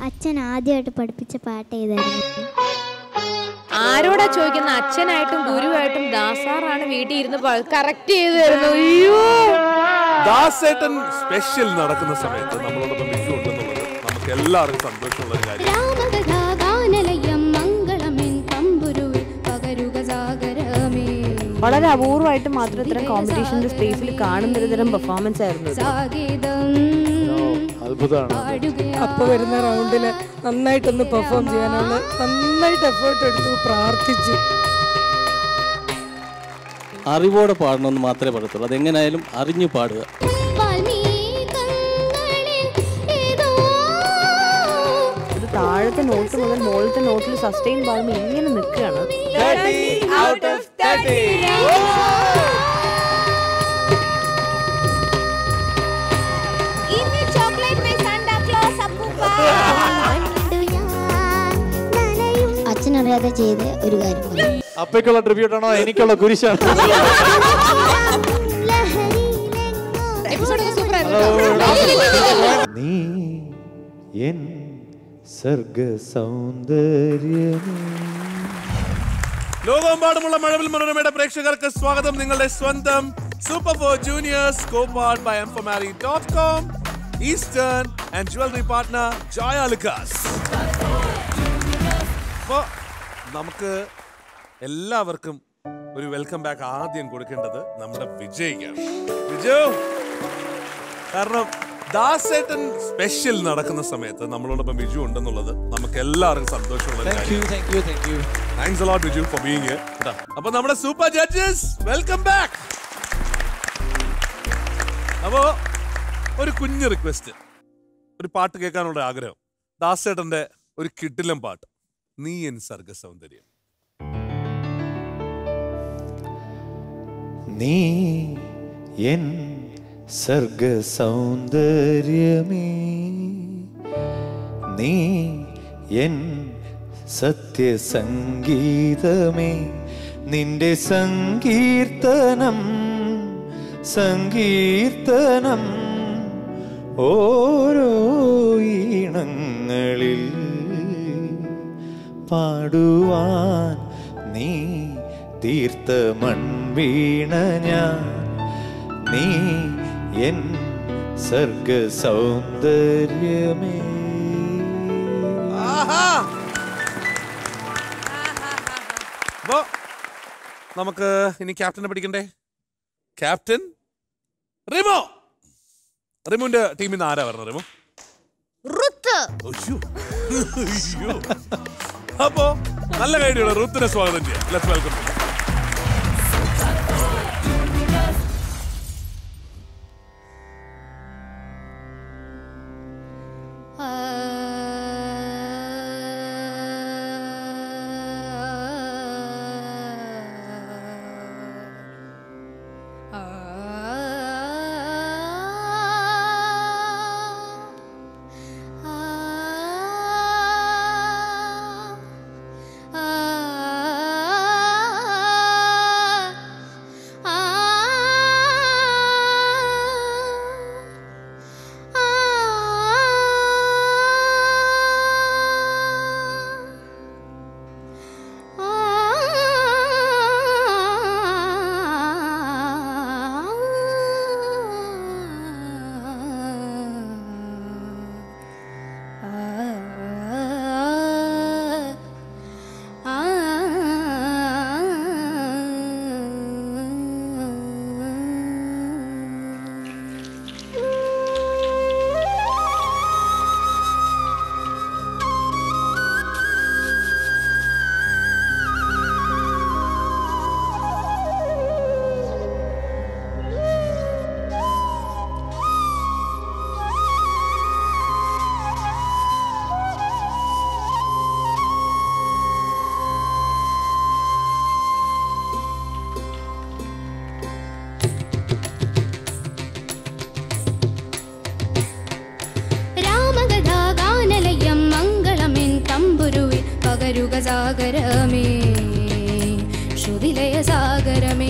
അച്ഛൻ ആദ്യമായിട്ട് പഠിപ്പിച്ച പാട്ട് ഏതായിരുന്നു ആരോടാ ചോദിക്കുന്ന അച്ഛനായിട്ടും ഗുരുവായിട്ടും ദാസാറാണ് വീട്ടിൽ ഇരുന്ന് കറക്റ്റ് ചെയ്ത് തരുന്നു അയ്യോ ദാസേട്ടൻ സ്പെഷ്യൽ നടക്കുന്ന സമയത്ത് നമ്മളോടൊപ്പം ബിജു ഉണ്ടെന്നുള്ളത് നമുക്ക് എല്ലാവർക്കും സന്തോഷമുള്ള ഒരു കാര്യം രാമകഥാഗാനലയം മംഗളമെൻ തമ്പുരുവിൽ പകരുക സാഗരമേ വളരെ അപൂർവമായിട്ട് മാത്രം ഇത്തരം കോമ്പറ്റീഷന്റെ സ്പേസിൽ കാണുന്ന ഒരു തരം പെർഫോമൻസ് ആയിരുന്നു ഇത്. സാഗീതം അത്ഭുതമാണ് പാടുകയാ അപ്പൊ വരുന്ന റൗണ്ടില് നന്നായിട്ടൊന്ന് പെർഫോം ചെയ്യാനുള്ള നന്നായിട്ട് എഫേർട്ട് എടുത്തു പ്രാർത്ഥിച്ചു അറിവോടെ പാടണമെന്ന് മാത്രമേ പറയത്തുള്ളൂ അതെങ്ങനെയായാലും അറിഞ്ഞു പാടുക വാൽമീകങ്ങളിൽ ഏതോ ഇത് താഴത്തെ നോട്ട് മുതൽ മുകളിലത്തെ നോട്ടിൽ സസ്റ്റെയിൻ പാടുമ്പോൾ ഇങ്ങനെ നിൽക്കുകയാണ് Give me chocolate, my Santa Claus, അപ്പൂപ്പാ. അച്ഛനറിയാതെ ചെയ്ത ഒരു കാര്യം പറയും അപ്പയ്ക്കുള്ള ട്രിബ്യൂട്ട് ആണോ എനിക്കുള്ള കുരിശാണ് നീ എൻ സർഗ സൗന്ദര്യമേ ലോകമെമ്പാടുമുള്ള മഴവിൽ മനോരമയുടെ പ്രേക്ഷകർക്ക് സ്വാഗതം നിങ്ങളുടെ സ്വന്തം super four juniors copowered by M four marry dot com eastern and jewellery partner Joyalukkas അപ്പോൾ നമുക്ക് എല്ലാവർക്കും ഒരു വെൽക്കം ബാക്ക് ആദ്യം കൊടുക്കേണ്ടത് നമ്മുടെ വിജയ്ക്കാണ് വിജയ് കാരണം ദാസേട്ടൻ സ്പെഷ്യൽ നടക്കുന്ന സമയത്ത് നമ്മളോടൊപ്പം ബിജു ഉണ്ടെന്നുള്ളത് നമുക്ക് എല്ലാവർക്കും സന്തോഷമുള്ള ഒരു താങ്ക് യു കാര്യം thank you thank you thanks a lot Biju for being here അപ്പൊ നമ്മുടെ സൂപ്പർ ജഡ്ജസ് വെൽക്കം ബാക്ക് അപ്പോ ഒരു കുഞ്ഞു റിക്വസ്റ്റ് ഒരു പാട്ട് കേൾക്കാനുള്ള ആഗ്രഹം ദാസേട്ടന്റെ ഒരു കിടിലം പാട്ട് നീ എൻ സർഗ സൗന്ദര്യം നീ എൻ സർഗ സൗന്ദര്യമേ നീ എൻ സത്യസംഗീതമേ നിന്റെ സങ്കീർത്തനം സങ്കീർത്തനം ഓരോ ഈണങ്ങളിൽ പാടുവാൻ നീ തീർത്ത മൺവീണ ഞാൻ നീ എൻ സർഗ സൗന്ദര്യമേ ആഹാ അപ്പോ നമുക്ക് ഇനി ക്യാപ്റ്റനെ പിടിക്കണ്ടേ ക്യാപ്റ്റൻ റിമോ റിമുവിന്റെ ടീമിൽ നിന്ന് ആരാ പറഞ്ഞത് റിമോ അയ്യോ. അയ്യോ. അപ്പോ നല്ല കൈഡിയുള്ള റുത്തിനെ സ്വാഗതം ചെയ്യാം ലെറ്റ്സ് വെൽക്കം ആ ആ രാമകഥാഗാനലയം മംഗളമെൻ തമ്പുരുവിൽ പകരുക സാഗരമേ ശ്രുതിലയ സാഗരമേ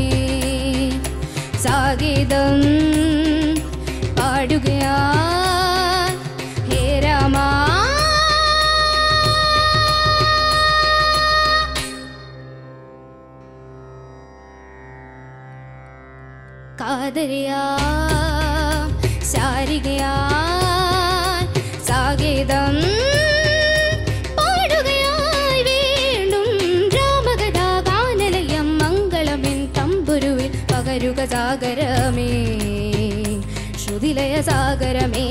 സാഗീതം പാടുകയാ ഹേ രാമാ മാതരയാ ശാരികയാ സാഗേതം പാടുകയായി വീണ്ടും രാമകഥാഗാനലയം മംഗളമെൻ തമ്പുരുവിൽ പകരുക സാഗരമേ ശ്രുതിലയ സാഗരമേ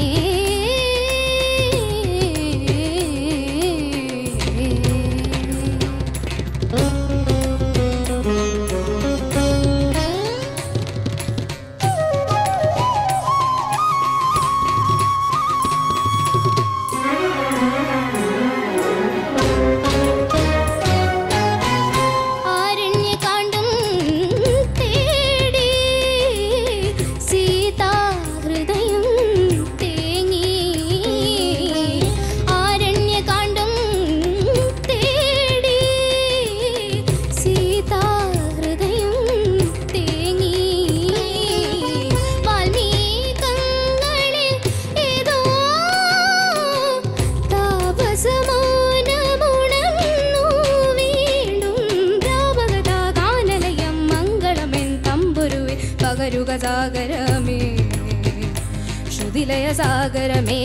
ആരണ്യകാണ്ഡം തേടി സീതാ ഹൃദയം തേങ്ങി ആരണ്യകാണ്ഡം തേടി സീതാ ഹൃദയം തേങ്ങി വാൽമീകങ്ങളിൽ ഏതോ താപസമാനമുണർന്നു വീണ്ടും രാമകഥാഗാനലയം മംഗളമെൻ തമ്പുരുവിൽ പകരുക സാഗരമേ ശ്രുതിലയ സാഗരമേ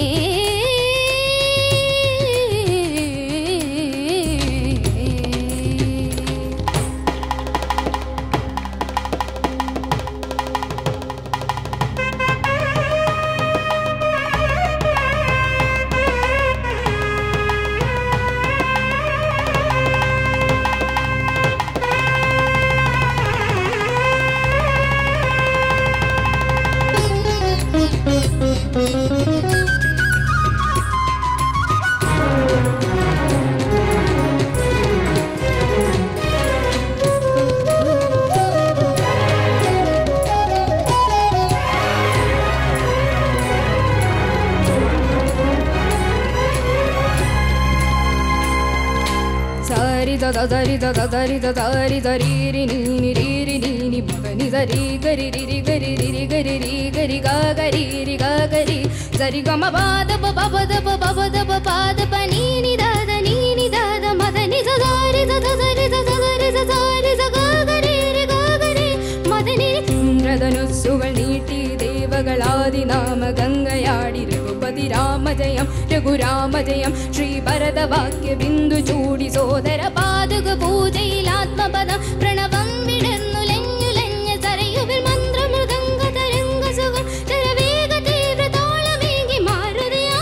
സാരി ദ ദ ദരി ദ ദ ദരി ദ ദരി ദരീരി നീനി രീരി നീനി മകനി ദരി ഗരി രിരി ഗരി രിരി ഗരി രി ഗരി ഗ ഗരി രി ഗ ഗരി സരി ഗ മ പാദ പ പ പ ദ പ പ പ ദ പ പാദ പ നീനി ദ ദ നീനി ദ ദ മദനി ദ ദരി ദ ദ ദരി ദ ദ ദരി ദ ദരി ദ ഗ ഗരി രി ഗ ഗരി മദനി ഇന്ദ്രധനുസ്സുകൾ നീട്ടി ദേവകളാദിനാമ ഗംഗയാടി രഘുപതി രാമജയം രഘുരാമജയം ശ്രീ ഭരതവാക്യ ബിന്ദു ചൂടി സോദര പാതുക പൂജയിൽ ആത്മപദം പ്രണവം വിടർന്നുലഞ്ഞുലഞ്ഞ സരയുവിൽ മന്ത്രമൃഗംഗ തരംഗ സുഖം ചരവേഗ തീവ്ര താളമേകി മാരുതിയാ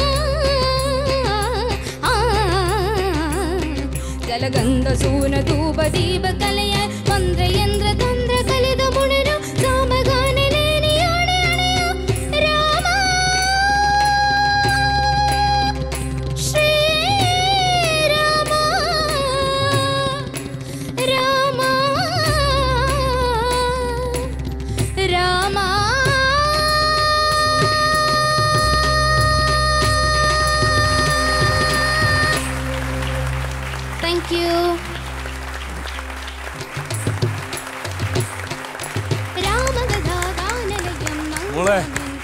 ജലഗന്ധ സൂന ധൂപ ദീപ കലയ മന്ത്രയന്ത്ര തന്ത്ര കലിത മുണരു രാമഗാന ലേനിയോടെ അണയോ രാമ ശ്രീരാമ രാമ രാമ താങ്ക് യു മോളെ.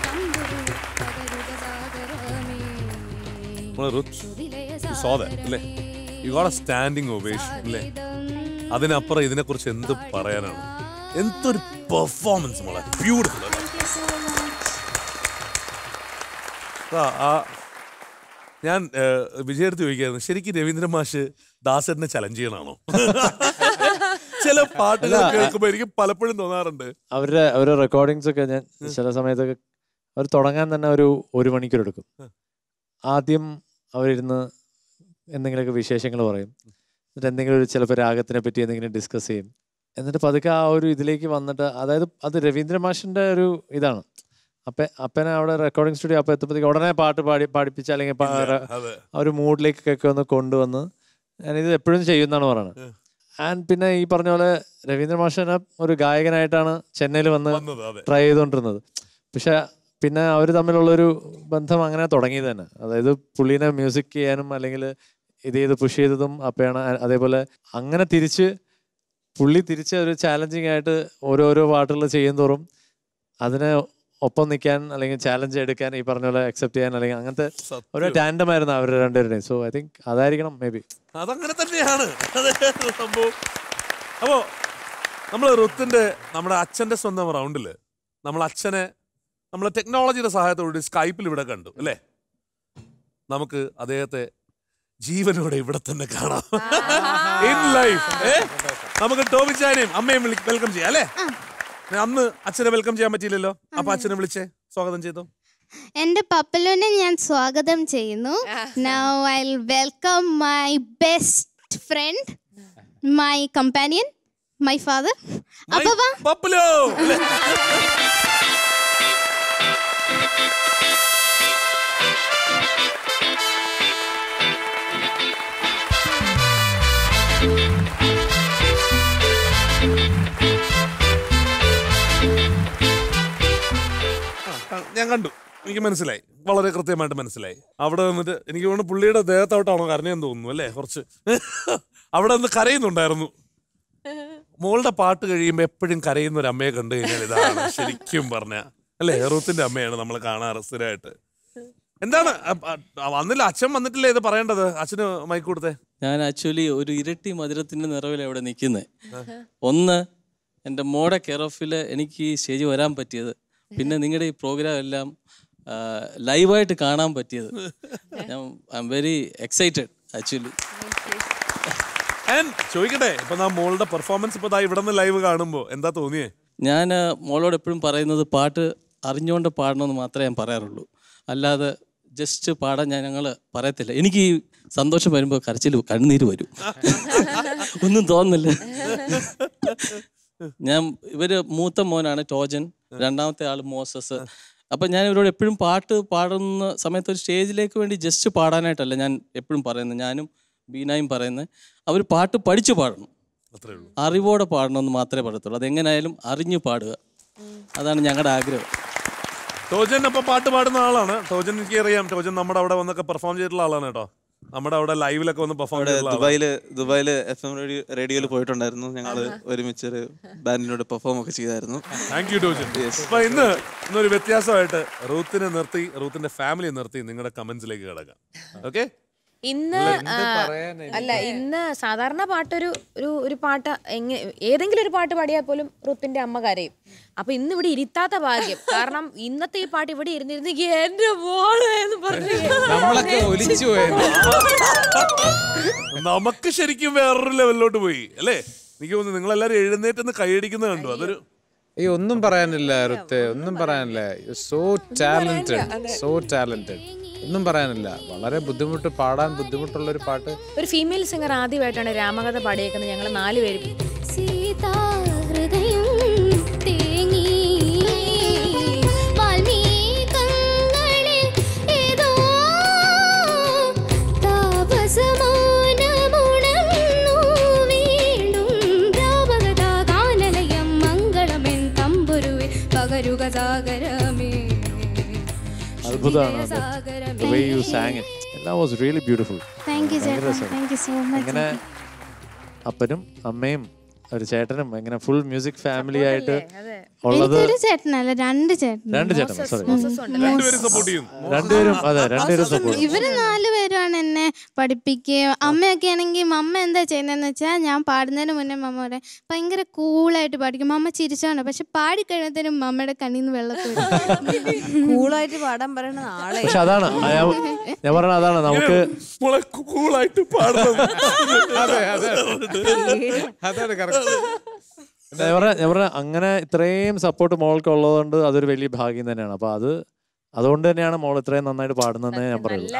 മോളെ റുത്ത് saw that, അല്ലേ? You got a standing ovation, അല്ലേ? അതിനപ്പുറം ഇതിനെക്കുറിച്ച് എന്ത് പറയാനാണ് എന്തൊരു പെർഫോമൻസ് മോളെ ബ്യൂട്ടിഫുൾ ഞാൻ വിജയടുത്ത് ചോദിക്കായിരുന്നു ശരിക്കും രവീന്ദ്രൻ മാഷ് ദാസറിനെ ചലഞ്ച് ചെയ്യണാണോ ചില പാട്ടുകൾ കേൾക്കുമ്പോ എനിക്ക് പലപ്പോഴും തോന്നാറുണ്ട് അവരുടെ അവരുടെ റെക്കോർഡിങ്സ് ഒക്കെ ഞാൻ ചില സമയത്തൊക്കെ അവർ തുടങ്ങാൻ തന്നെ ഒരു ഒരു മണിക്കൂർ എടുക്കും ആദ്യം അവരിരുന്ന് എന്തെങ്കിലുമൊക്കെ വിശേഷങ്ങൾ പറയും എന്നിട്ട് എന്തെങ്കിലും ഒരു ചിലപ്പോൾ രാഗത്തിനെ പറ്റി എന്തെങ്കിലും ഡിസ്കസ് ചെയ്യും എന്നിട്ട് പതുക്കെ ആ ഒരു ഇതിലേക്ക് വന്നിട്ട് അതായത് അത് രവീന്ദ്ര മാഷിന്റെ ഒരു ഇതാണ് അപ്പ അപ്പനെ അവിടെ റെക്കോർഡിംഗ് സ്റ്റുഡിയോ അപ്പം എത്തുമ്പോഴത്തേക്ക് ഉടനെ പാട്ട് പാടി പാടിപ്പിച്ച് അല്ലെങ്കിൽ പാ- അതെ ആ ഒരു മൂഡിലേക്കൊക്കെ ഒന്ന് കൊണ്ടുവന്ന് ഞാനിത് എപ്പോഴും ചെയ്യുന്നതാണ് പറയുന്നത് ആൻഡ് പിന്നെ ഈ പറഞ്ഞ പോലെ രവീന്ദ്ര മാഷനെ ഒരു ഗായകനായിട്ടാണ് ചെന്നൈയിൽ വന്ന് വന്നത് അതെ ട്രൈ ചെയ്തുകൊണ്ടിരുന്നത് പക്ഷെ പിന്നെ അവർ തമ്മിലുള്ളൊരു ബന്ധം അങ്ങനെ തുടങ്ങിയത് തന്നെ അതായത് പുള്ളീനെ മ്യൂസിക് ചെയ്യാനും അല്ലെങ്കിൽ ഇത് ചെയ്ത് പുഷ് ചെയ്തതും അപ്പയാണ് അ- അതേപോലെ അങ്ങനെ തിരിച്ച് പുള്ളി തിരിച്ച് ഒരു ചാലഞ്ചിങ് ആയിട്ട് ഓരോരോ പാട്ടുകൾ ചെയ്യുന്തോറും അതിനെ ഒപ്പം നിൽക്കാൻ അല്ലെങ്കിൽ ചാലഞ്ച് എടുക്കാൻ ഈ പറഞ്ഞ പോലെ അക്സെപ്റ്റ് ചെയ്യാൻ അല്ലെങ്കിൽ അങ്ങനത്തെ ഒരു സത്യം. ടാൻഡം ആയിരുന്നു അവരുടെ രണ്ടുപേരുടെയും സോ ഐ തിങ്ക് അതായിരിക്കണം മേ ബി അതങ്ങനെ തന്നെയാണ് അതെ സംഭവം അപ്പോ നമ്മൾ റുത്തിന്റെ നമ്മുടെ അച്ഛന്റെ സ്വന്തം റൗണ്ടില് നമ്മൾ അച്ഛനെ നമ്മൾ ടെക്നോളജിയുടെ സഹായത്തോടുകൂടി സ്കൈപ്പിൽ ഇവിടെ കണ്ടു അല്ലേ നമുക്ക് അദ്ദേഹത്തെ ജീവനോടെ ഇവിടെ തന്നെ കാണാം ഇൻ ലൈഫ് നമുക്ക് ടോമിച്ചാനെയും അമ്മയും വെൽക്കം ചെയ്യാം അല്ലേ അന്ന് അച്ഛനെ വെൽക്കം ചെയ്യാൻ പറ്റിയില്ലല്ലോ അപ്പൊ അച്ഛനെ വിളിച്ചേ സ്വാഗതം ചെയ്തു എന്റെ പപ്പലുവിനെ ഞാൻ സ്വാഗതം ചെയ്യുന്നു now I welcome my best friend my companion my father അപ്പൊ വാ പപ്പലോ അല്ലേ? ആ, ഞാൻ കണ്ടു എനിക്ക് മനസ്സിലായി വളരെ കൃത്യമായിട്ട് മനസ്സിലായി അവിടെ നിന്നിട്ട് എനിക്ക് തോന്നുന്നു പുള്ളിയുടെ ദേഹത്തോട്ടാണോ കരഞ്ഞെന്ന് തോന്നുന്നു അല്ലേ കുറച്ച് അവിടെ നിന്ന് കരയുന്നുണ്ടായിരുന്നു മോളുടെ പാട്ട് കഴിയുമ്പോൾ എപ്പോഴും കരയുന്ന ഒരു അമ്മയെ കണ്ടു കഴിഞ്ഞാൽ ഇതാണ് ശരിക്കും പറഞ്ഞ അല്ലേ റൂത്തിന്റെ അമ്മയാണ് നമ്മൾ കാണാറ് സ്ഥിരമായിട്ട് എന്താണ് അ- അ- വന്നില്ല അച്ഛൻ വന്നിട്ടില്ലേ ഇത് പറയേണ്ടത് അച്ഛന് മൈക്ക് കൊടുത്തേ ഞാൻ ആക്ച്വലി ഒരു ഇരട്ടി മധുരത്തിന്റെ നിറവിൽ അവിടെ നിൽക്കുന്നത് ഒന്ന് എൻ്റെ മോടെ കെയർ ഓഫിൽ എനിക്ക് ഈ സ്റ്റേജ് വരാൻ പറ്റിയത് പിന്നെ നിങ്ങളുടെ ഈ പ്രോഗ്രാം എല്ലാം ലൈവായിട്ട് കാണാൻ പറ്റിയത് ഞാൻ I'm very excited actually And ചോദിക്കട്ടെ ഇപ്പൊ നാ മോളുടെ പെർഫോമൻസ് ഇപ്പൊ ദാ ഇവിടെ നിന്ന് ലൈവ് കാണുമ്പോ എന്താ തോന്നിയേ ഞാൻ ആ, മോളോട് എപ്പോഴും പറയുന്നത് പാട്ട് അറിഞ്ഞുകൊണ്ട് പാടണമെന്ന് മാത്രമേ ഞാൻ പറയാറുള്ളൂ അല്ലാതെ ജസ്റ്റ് പാടാൻ ഞാൻ ഞങ്ങൾ പറയത്തില്ല എനിക്ക് ഈ സന്തോഷം വരുമ്പോൾ കരച്ചിൽ കണ്ണുനീര് വരും ഒന്നും തോന്നുന്നില്ല ഞാൻ ഇവര് മൂത്ത മോനാണ് ടോജൻ രണ്ടാമത്തെ ആൾ മോസസ് അപ്പൊ ഞാൻ ഇവരോട് എപ്പോഴും പാട്ട് പാടുന്ന സമയത്ത് ഒരു സ്റ്റേജിലേക്ക് വേണ്ടി ജസ്റ്റ് പാടാനായിട്ടല്ല ഞാൻ എപ്പോഴും പറയുന്നത് ഞാനും ബീനായും പറയുന്നത് അവർ പാട്ട് പഠിച്ചു പാടണം അത്രേ ഉള്ളൂ അറിവോടെ പാടണമെന്ന് മാത്രമേ പറയത്തുള്ളൂ അതെങ്ങനെയായാലും അറിഞ്ഞു പാടുക അതാണ് ഞങ്ങളുടെ ആഗ്രഹം ടോജൻ അപ്പൊ പാട്ട് പാടുന്ന ആളാണ് ടോജൻ എനിക്ക് അറിയാം ടോജൻ നമ്മുടെ അവിടെ വന്നൊക്കെ പെർഫോം ചെയ്തിട്ടുള്ള ആളാണ് കേട്ടോ നമ്മുടെ അവിടെ ലൈവിലൊക്കെ വന്ന് പെർഫോം അവിടെ ചെയ്തിട്ടുള്ള ആളാണ്. ദുബായില് ദുബായില് എഫ് എം റേഡിയോ റേഡിയോയിൽ പോയിട്ടുണ്ടായിരുന്നു ഞങ്ങൾ ഒരുമിച്ച് ഒരു ബാൻഡിനോട് പെർഫോം ഒക്കെ ചെയ്തായിരുന്നു താങ്ക് യു ടോജൻ അപ്പൊ ഇന്ന് ഇന്നൊരു വ്യത്യാസമായിട്ട് റൂത്തിനെ നിർത്തി റൂത്തിന്റെ ഫാമിലി നിർത്തി നിങ്ങളുടെ കമന്റ്സിലേക്ക് കിടക്കാം ഓക്കെ ഇന്ന് ആ, അല്ല ഇന്ന് സാധാരണ പാട്ടൊരു ഒരു ഒരു പാട്ട് എങ്ങനെ ഏതെങ്കിലും ഒരു പാട്ട് പാടിയാൽ പോലും റുത്തിന്റെ അമ്മ കരയും അപ്പൊ ഇന്ന് ഇവിടെ ഇരുത്താത്ത ഭാഗ്യം കാരണം ഇന്നത്തെ ഈ പാട്ട് ഇവിടെ ഇരുന്നിരുന്നെങ്കിൽ എന്റെ മോള് എന്ന് പറഞ്ഞു നമ്മളൊക്കെ ഒലിച്ചു പോയത് നമുക്ക് ശരിക്കും വേറൊരു ലെവലിലോട്ട് പോയി അല്ലേ എനിക്ക് തോന്നുന്നു നിങ്ങൾ എല്ലാവരും എഴുന്നേറ്റ് കൈയടിക്കുന്നത് കണ്ടു അതൊരു ഈ ഒന്നും പറയാനില്ല റുത്തെ ഒന്നും പറയാനില്ല സോ ടാലന്റഡ് സോ ടാലന്റഡ് ഒന്നും പറയാനില്ല വളരെ ബുദ്ധിമുട്ട് പാടാൻ ബുദ്ധിമുട്ടുള്ള ഒരു പാട്ട് ഒരു ഫീമെയിൽ സിംഗർ ആദ്യമായിട്ടാണ് രാമകഥ പാടിയേക്കുന്നത് ഞങ്ങൾ നാലുപേരും സീതാഹൃദയം തേങ്ങി വാൽമീകങ്ങളിൽ ഏതോ താപസമൗനമുണർന്നു വീണ്ടും രാമകഥാഗാനലയം മംഗളമെൻ തമ്പുരുവിൽ പകരുക സാഗരമേ അത്ഭുതമാണ് അത് വേ യു സാങ് എല്ലാം was really beautiful thank you ചേട്ടാ താങ്ക് യു സോ മച്ച് അങ്ങനെ അപ്പനും അമ്മയും ഒരു ചേട്ടനും അങ്ങനെ ഫുൾ മ്യൂസിക് ഫാമിലി ആയിട്ട് ഉള്ളത് എനിക്കൊരു ചേട്ടനല്ല രണ്ട് ചേട്ടൻ രണ്ട് ചേട്ടൻ സോറി രണ്ടുപേരും സപ്പോർട്ട് ചെയ്യുന്നു രണ്ടുപേരും അതെ രണ്ടുപേരും സപ്പോർട്ട് ഇവര് നാലുപേരുമാണ് എന്നെ പഠിപ്പിക്കുകയും അമ്മയൊക്കെ ആണെങ്കിൽ അമ്മ എന്താ ചെയ്യുന്നതെന്ന് വെച്ചാൽ ഞാൻ പാടുന്നതിന് മുന്നേ മമ്മ പറയാം ഭയങ്കര കൂളായിട്ട് പാടിക്കും മമ്മ ചിരിച്ചോണ്ട് പക്ഷെ പാടിക്കഴിഞ്ഞത്തേനും മമ്മയുടെ കണ്ണിൽ നിന്ന് വെള്ളത്തിൽ കൂളായിട്ട് പാടാൻ പറയണ ആളെ പക്ഷെ അതാണ് ആ, ഞാൻ ഞാൻ പറഞ്ഞ അതാണ് നമുക്ക് മോളെ കൂളായിട്ട് പാടണം അതെ അതെ അതാണ് കറക്റ്റ് ഞാൻ പറഞ്ഞ ഞാൻ പറഞ്ഞ അങ്ങനെ ഇത്രയും സപ്പോർട്ട് മോൾക്ക് ഉള്ളതുകൊണ്ട് അതൊരു വലിയ ഭാഗ്യം തന്നെയാണ് അപ്പൊ അത് അതുകൊണ്ട് തന്നെയാണ് മോൾ ഇത്രയും നന്നായിട്ട് പാടുന്നതെന്ന് ഞാൻ പറയുള്ളൂ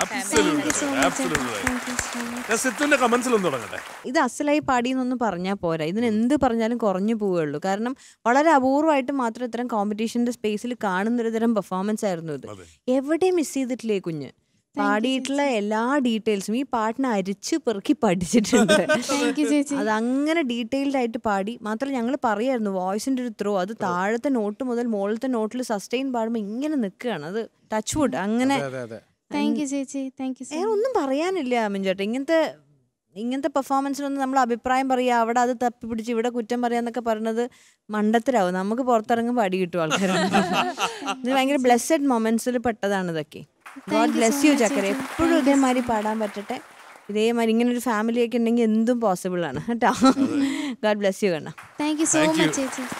ഞാൻ സിത്തുവിന്റെ കമന്റ്സിലൊന്നും തുടങ്ങട്ടെ ഇത് അസലായി പാടിയെന്നൊന്നും പറഞ്ഞാൽ പോരാ ഇതിന് എന്ത് പറഞ്ഞാലും കുറഞ്ഞു പോവുകയുള്ളൂ കാരണം വളരെ അപൂർവമായിട്ട് മാത്രം ഇത്തരം കോമ്പറ്റീഷന്റെ സ്പേസിൽ കാണുന്ന ഒരു തരം പെർഫോമൻസ് ആയിരുന്നു ഇത് എവിടെ മിസ് ചെയ്തിട്ടില്ലേ കുഞ്ഞ് പാടിയിട്ടുള്ള എല്ലാ ഡീറ്റെയിൽസും ഈ പാട്ടിനെ അരിച്ച് പെറുക്കി പഠിച്ചിട്ടുണ്ട് താങ്ക് യു ചേച്ചി അത് അങ്ങനെ ഡീറ്റെയിൽഡ് ആയിട്ട് പാടി മാത്രമല്ല ഞങ്ങൾ പറയായിരുന്നു വോയിസിന്റെ ഒരു ത്രോ അത് താഴത്തെ നോട്ട് മുതൽ മുകളിലത്തെ നോട്ടിൽ സസ്റ്റെയിൻ പാടുമ്പോൾ ഇങ്ങനെ നിൽക്കുകയാണ് അത് ടച്ച് വുഡ് അങ്ങനെ അതെ അതെ താങ്ക് യു ചേച്ചി താങ്ക് യു സോ ഏ ഒന്നും പറയാനില്ല മിഞ്ചേട്ടാ ഇങ്ങനത്തെ ഇങ്ങനത്തെ പെർഫോമൻസിനൊന്നും നമ്മൾ അഭിപ്രായം പറയുക അവിടെ അത് തപ്പി പിടിച്ച് ഇവിടെ കുറ്റം പറയാന്നൊക്കെ പറയുന്നത് മണ്ടത്തരാവും നമുക്ക് പുറത്തിറങ്ങുമ്പോൾ അടി കിട്ടും ആൾക്കാർ ഇത് ഭയങ്കര ബ്ലെസ്സഡ് മൊമെന്റ്സിൽ പെട്ടതാണ് ഇതൊക്കെ ഗോഡ് ബ്ലെസ് യു ചക്കര എപ്പോഴും ഇതേമാതിരി പാടാൻ പറ്റട്ടെ ഇതേമാതിരി ഇങ്ങനെ ഒരു ഫാമിലി ഒക്കെ ഉണ്ടെങ്കിൽ എന്തും പോസിബിൾ ആണ് കേട്ടോ ഗോഡ് ബ്ലെസ് യു കണ്ണ thank you so Thank you. Much ചേച്ചി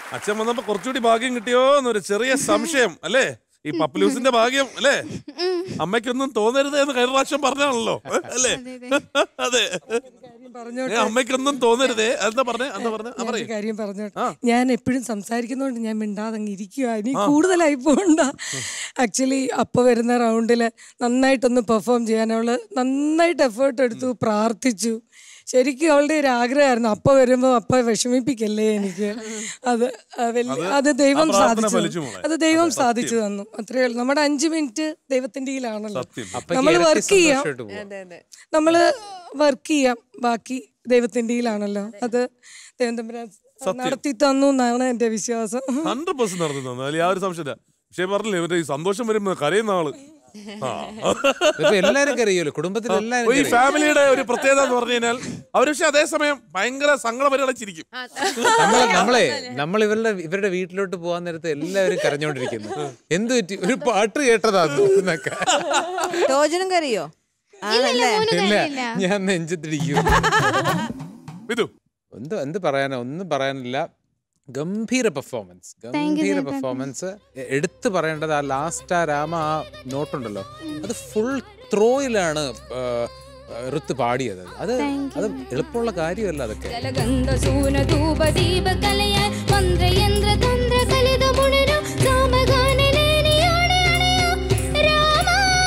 അച്ഛൻ വന്നപ്പോ കുറച്ചുകൂടി ഭാഗ്യം കിട്ടിയോ എന്നൊരു ചെറിയ സംശയം അല്ലേ ഈ പപ്ലൂസിന്റെ ഭാഗ്യം അല്ലേ അമ്മയ്ക്കൊന്നും തോന്നരുത് എന്ന് കഴിഞ്ഞ പ്രാവശ്യം പറഞ്ഞാണല്ലോ അല്ലേ അതെ ഏ, അമ്മയ്ക്കൊന്നും തോന്നരുതേ എന്താ പറഞ്ഞേ എന്താ പറഞ്ഞേ ആ, ഞാനൊരു പറയ്. കാര്യം പറഞ്ഞോട്ടെ ഞാൻ എപ്പോഴും സംസാരിക്കുന്നതുകൊണ്ട് ഞാൻ മിണ്ടാതെ അങ്ങ് ഇരിക്കുക ഇനി കൂടുതലായി പോകണ്ട ആക്ച്വലി അപ്പ വരുന്ന റൗണ്ടിൽ നന്നായിട്ടൊന്ന് പെർഫോം ചെയ്യാൻ അവള് നന്നായിട്ട് എഫേർട്ട് എടുത്തു പ്രാർത്ഥിച്ചു ശരിക്കും അവളുടെ ഒരു ആഗ്രഹമായിരുന്നു അപ്പ വരുമ്പോൾ അപ്പ വിഷമിപ്പിക്കല്ലേ എനിക്ക് അത് ആ വലിയ അത് അത് ദൈവം ആ പ്രാർത്ഥന സാധിച്ചു ഫലിച്ചു തന്നു. മോളെ. അത് ദൈവം അതെ, സാധിച്ചു സത്യം. തന്നു അത്രേ ഉള്ളൂ നമ്മുടെ അഞ്ച് മിനിറ്റ് ദൈവത്തിന്റെ കയ്യിലാണല്ലോ സത്യം. അപ്പയ്ക്ക് നമ്മൾ ഇരട്ടി വർക്ക് ചെയ്യാം സന്തോഷമായിട്ട് പോവാം. നമ്മൾ വർക്ക് ചെയ്യാം ബാക്കി ദൈവത്തിന്റെ കയ്യിലാണല്ലോ അത് ദൈവം തമ്പുരാൻ നടത്തി തന്നു എന്നാണ് എന്റെ വിശ്വാസം ഹൺഡ്രഡ് പെർസെന്റ് നടന്നു തന്നു അതിൽ യാതൊരു സംശയമില്ല പക്ഷേ പറഞ്ഞില്ലേ ഇവരുടെ ഈ സന്തോഷം വരുമ്പോ കരയുന്ന ആള് ആ. ഇതിപ്പോ എല്ലാരും കരയുമല്ലോ കുടുംബത്തിൽ എല്ലാരും ഈ കരയും. ഫാമിലിയുടെ ഒരു പ്രത്യേകത എന്ന് പറഞ്ഞു കഴിഞ്ഞാൽ അവർ പക്ഷെ അതേസമയം ഭയങ്കര സങ്കടം വരെ അടച്ചിരിക്കും നമ്മളെ നമ്മളെ നമ്മൾ ഇവരുടെ ഇവരുടെ വീട്ടിലോട്ട് പോകാൻ നേരത്ത് എല്ലാവരും കരഞ്ഞോണ്ടിരിക്കുന്നു എന്ത് പറ്റി ഒരു പാട്ട് കേട്ടതാ എന്നൊക്കെ ടോജനും കറിയോ ആണല്ലേ ഇല്ല ഞാൻ നെഞ്ചത്തിരിക്കും വിധു എന്ത് എന്ത് പറയാനോ ഒന്നും പറയാനില്ല ഗംഭീര പെർഫോമൻസ് you, ഗംഭീര ചേട്ടാ. പെർഫോമൻസ് എടുത്തു പറയേണ്ടത് ആ ലാസ്റ്റ് ആ രാമ ആ നോട്ടുണ്ടല്ലോ അത് ഫുൾ ത്രോയിലാണ് ഋത്ത് പാടിയത് അത് അത് എളുപ്പമുള്ള കാര്യമല്ല അതൊക്കെ ജലഗന്ധ സൂന ധൂപ ദീപ കലയാൽ മന്ത്രയന്ത്ര തന്ത്ര കലിത മുണരു സാമഗാനലേനിയോടെ അണയോ രാമ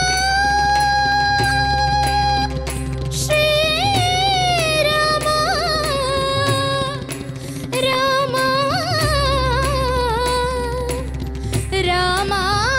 ശ്രീരാമ രാമ രാമ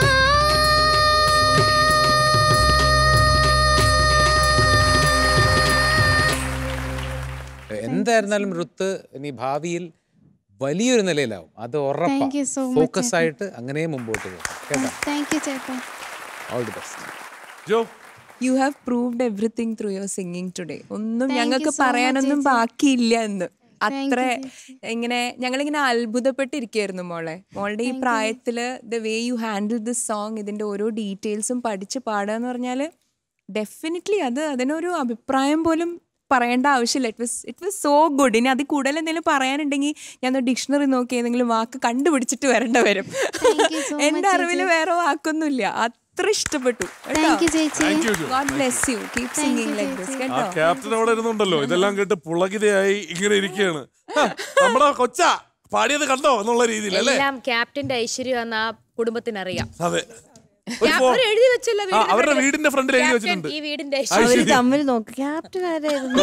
എന്തായിരുന്നാലും ഋത്ത് ഇനി ഭാവിയിൽ വലിയൊരു നിലയിലാവും അത് ഉറപ്പാ Thank you so much, focus ചേട്ടാ. ആയിട്ട് അങ്ങനെ മുമ്പോട്ട് പോകും കേട്ടോ താങ്ക് യു ചേട്ടാ all the best Jo you have proved everything through your singing today ഒന്നും Thank you ഞങ്ങൾക്ക് so much, പറയാനൊന്നും ചേച്ചി. ബാക്കിയില്ല എന്ന് Thank you, അത്ര ഇങ്ങനെ ഞങ്ങളിങ്ങനെ അത്ഭുതപ്പെട്ടിരിക്കുകയായിരുന്നു മോളെ മോളുടെ ഈ പ്രായത്തില് the way you handle this song ഇതിന്റെ ഓരോ ഡീറ്റെയിൽസും പഠിച്ച് പാടുക എന്ന് പറഞ്ഞാല് ഡെഫിനറ്റ്ലി അത് അതിനൊരു അഭിപ്രായം പോലും പറയേണ്ട ആവശ്യമില്ല it was it was so good ഇനി അതിൽ കൂടുതൽ എന്തെങ്കിലും പറയാനുണ്ടെങ്കിൽ ഞാൻ ഡിക്ഷണറി നോക്കി ഏതെങ്കിലും വാക്ക് കണ്ടുപിടിച്ചിട്ട് വരേണ്ട വരും you so എന്റെ much, അറിവിൽ ചേച്ചി. വേറെ വാക്കൊന്നുമില്ല അത്ര ഇഷ്ടപ്പെട്ടു Thank you, ചേച്ചി. Thank you, Jo. God bless you keep Thank singing you, like this ചേച്ചി. ആ കേട്ടോ ക്യാപ്റ്റൻ അവിടെ ഇരുന്നുണ്ടല്ലോ ഇതെല്ലാം കേട്ട് പുളകിതയായി ഇങ്ങനെ ഇരിക്കുകയാണ് ഹ, നമ്മുടെ കൊച്ച പാടിയത് കണ്ടോ എന്നുള്ള രീതിയിൽ അല്ലേ എല്ലാം ക്യാപ്റ്റന്റെ ഐശ്വര്യം എന്ന് ആ കുടുംബത്തിനറിയാം അതെ ഒരു ക്യാ- ഫോ- അവര് എഴുതി വെച്ചല്ലോ ആ, വീടിന്റെ അവരുടെ front ല്. വീടിന്റെ ഫ്രണ്ടിൽ എഴുതി ക്യാപ്റ്റൻ വെച്ചിട്ടുണ്ട് ഈ വീടിന്റെ അത് ഐശ്വര്യം അവര് ശരി. തമ്മിൽ നോക്ക് ക്യാപ്റ്റൻ ആരായിരുന്നു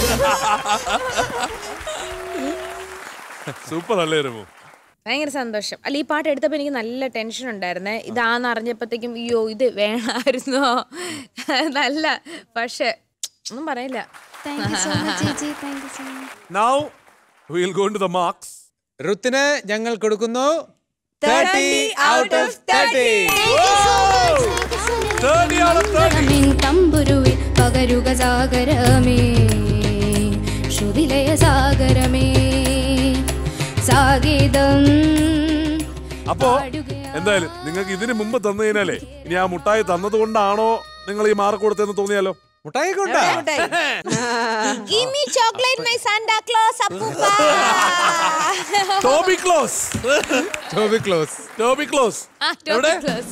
സൂപ്പർ അല്ലേ രമു ഭയങ്കര സന്തോഷം അല്ല ഈ പാട്ട് എടുത്തപ്പോൾ എനിക്ക് നല്ല ടെൻഷൻ ഉണ്ടായിരുന്നേ ഇതാന്ന് അറിഞ്ഞപ്പോഴത്തേക്കും അയ്യോ ഇത് വേണമായിരുന്നോ നല്ല പക്ഷെ ഒന്നും പറയില്ല താങ്ക് യു സോ മച്ച് ചേച്ചി thank you so much now will go to the marks ഋത്തിന് ഞങ്ങൾ കൊടുക്കുന്നു thirty out of thirty thirty out of thirty മിൻ തമ്പുരുവിൽ പകരുക സാഗരമേ ശ്രുതിലയ സാഗരമേ സാഗീതം അപ്പോ എന്തായാലും നിങ്ങൾക്ക് ഇതിന് മുമ്പ് തന്നു കഴിഞ്ഞാലേ ഇനി ആ മുട്ടായി തന്നത് കൊണ്ടാണോ നിങ്ങൾ ഈ മാർക്ക് കൊടുത്തതെന്ന് തോന്നിയാലോ മുട്ടായി കൊണ്ടാ Give me chocolate, my Santa Claus, അപ്പൂപ്പ. Toby Claus Toby Claus Toby Claus ആ, Toby എവിടെ Claus.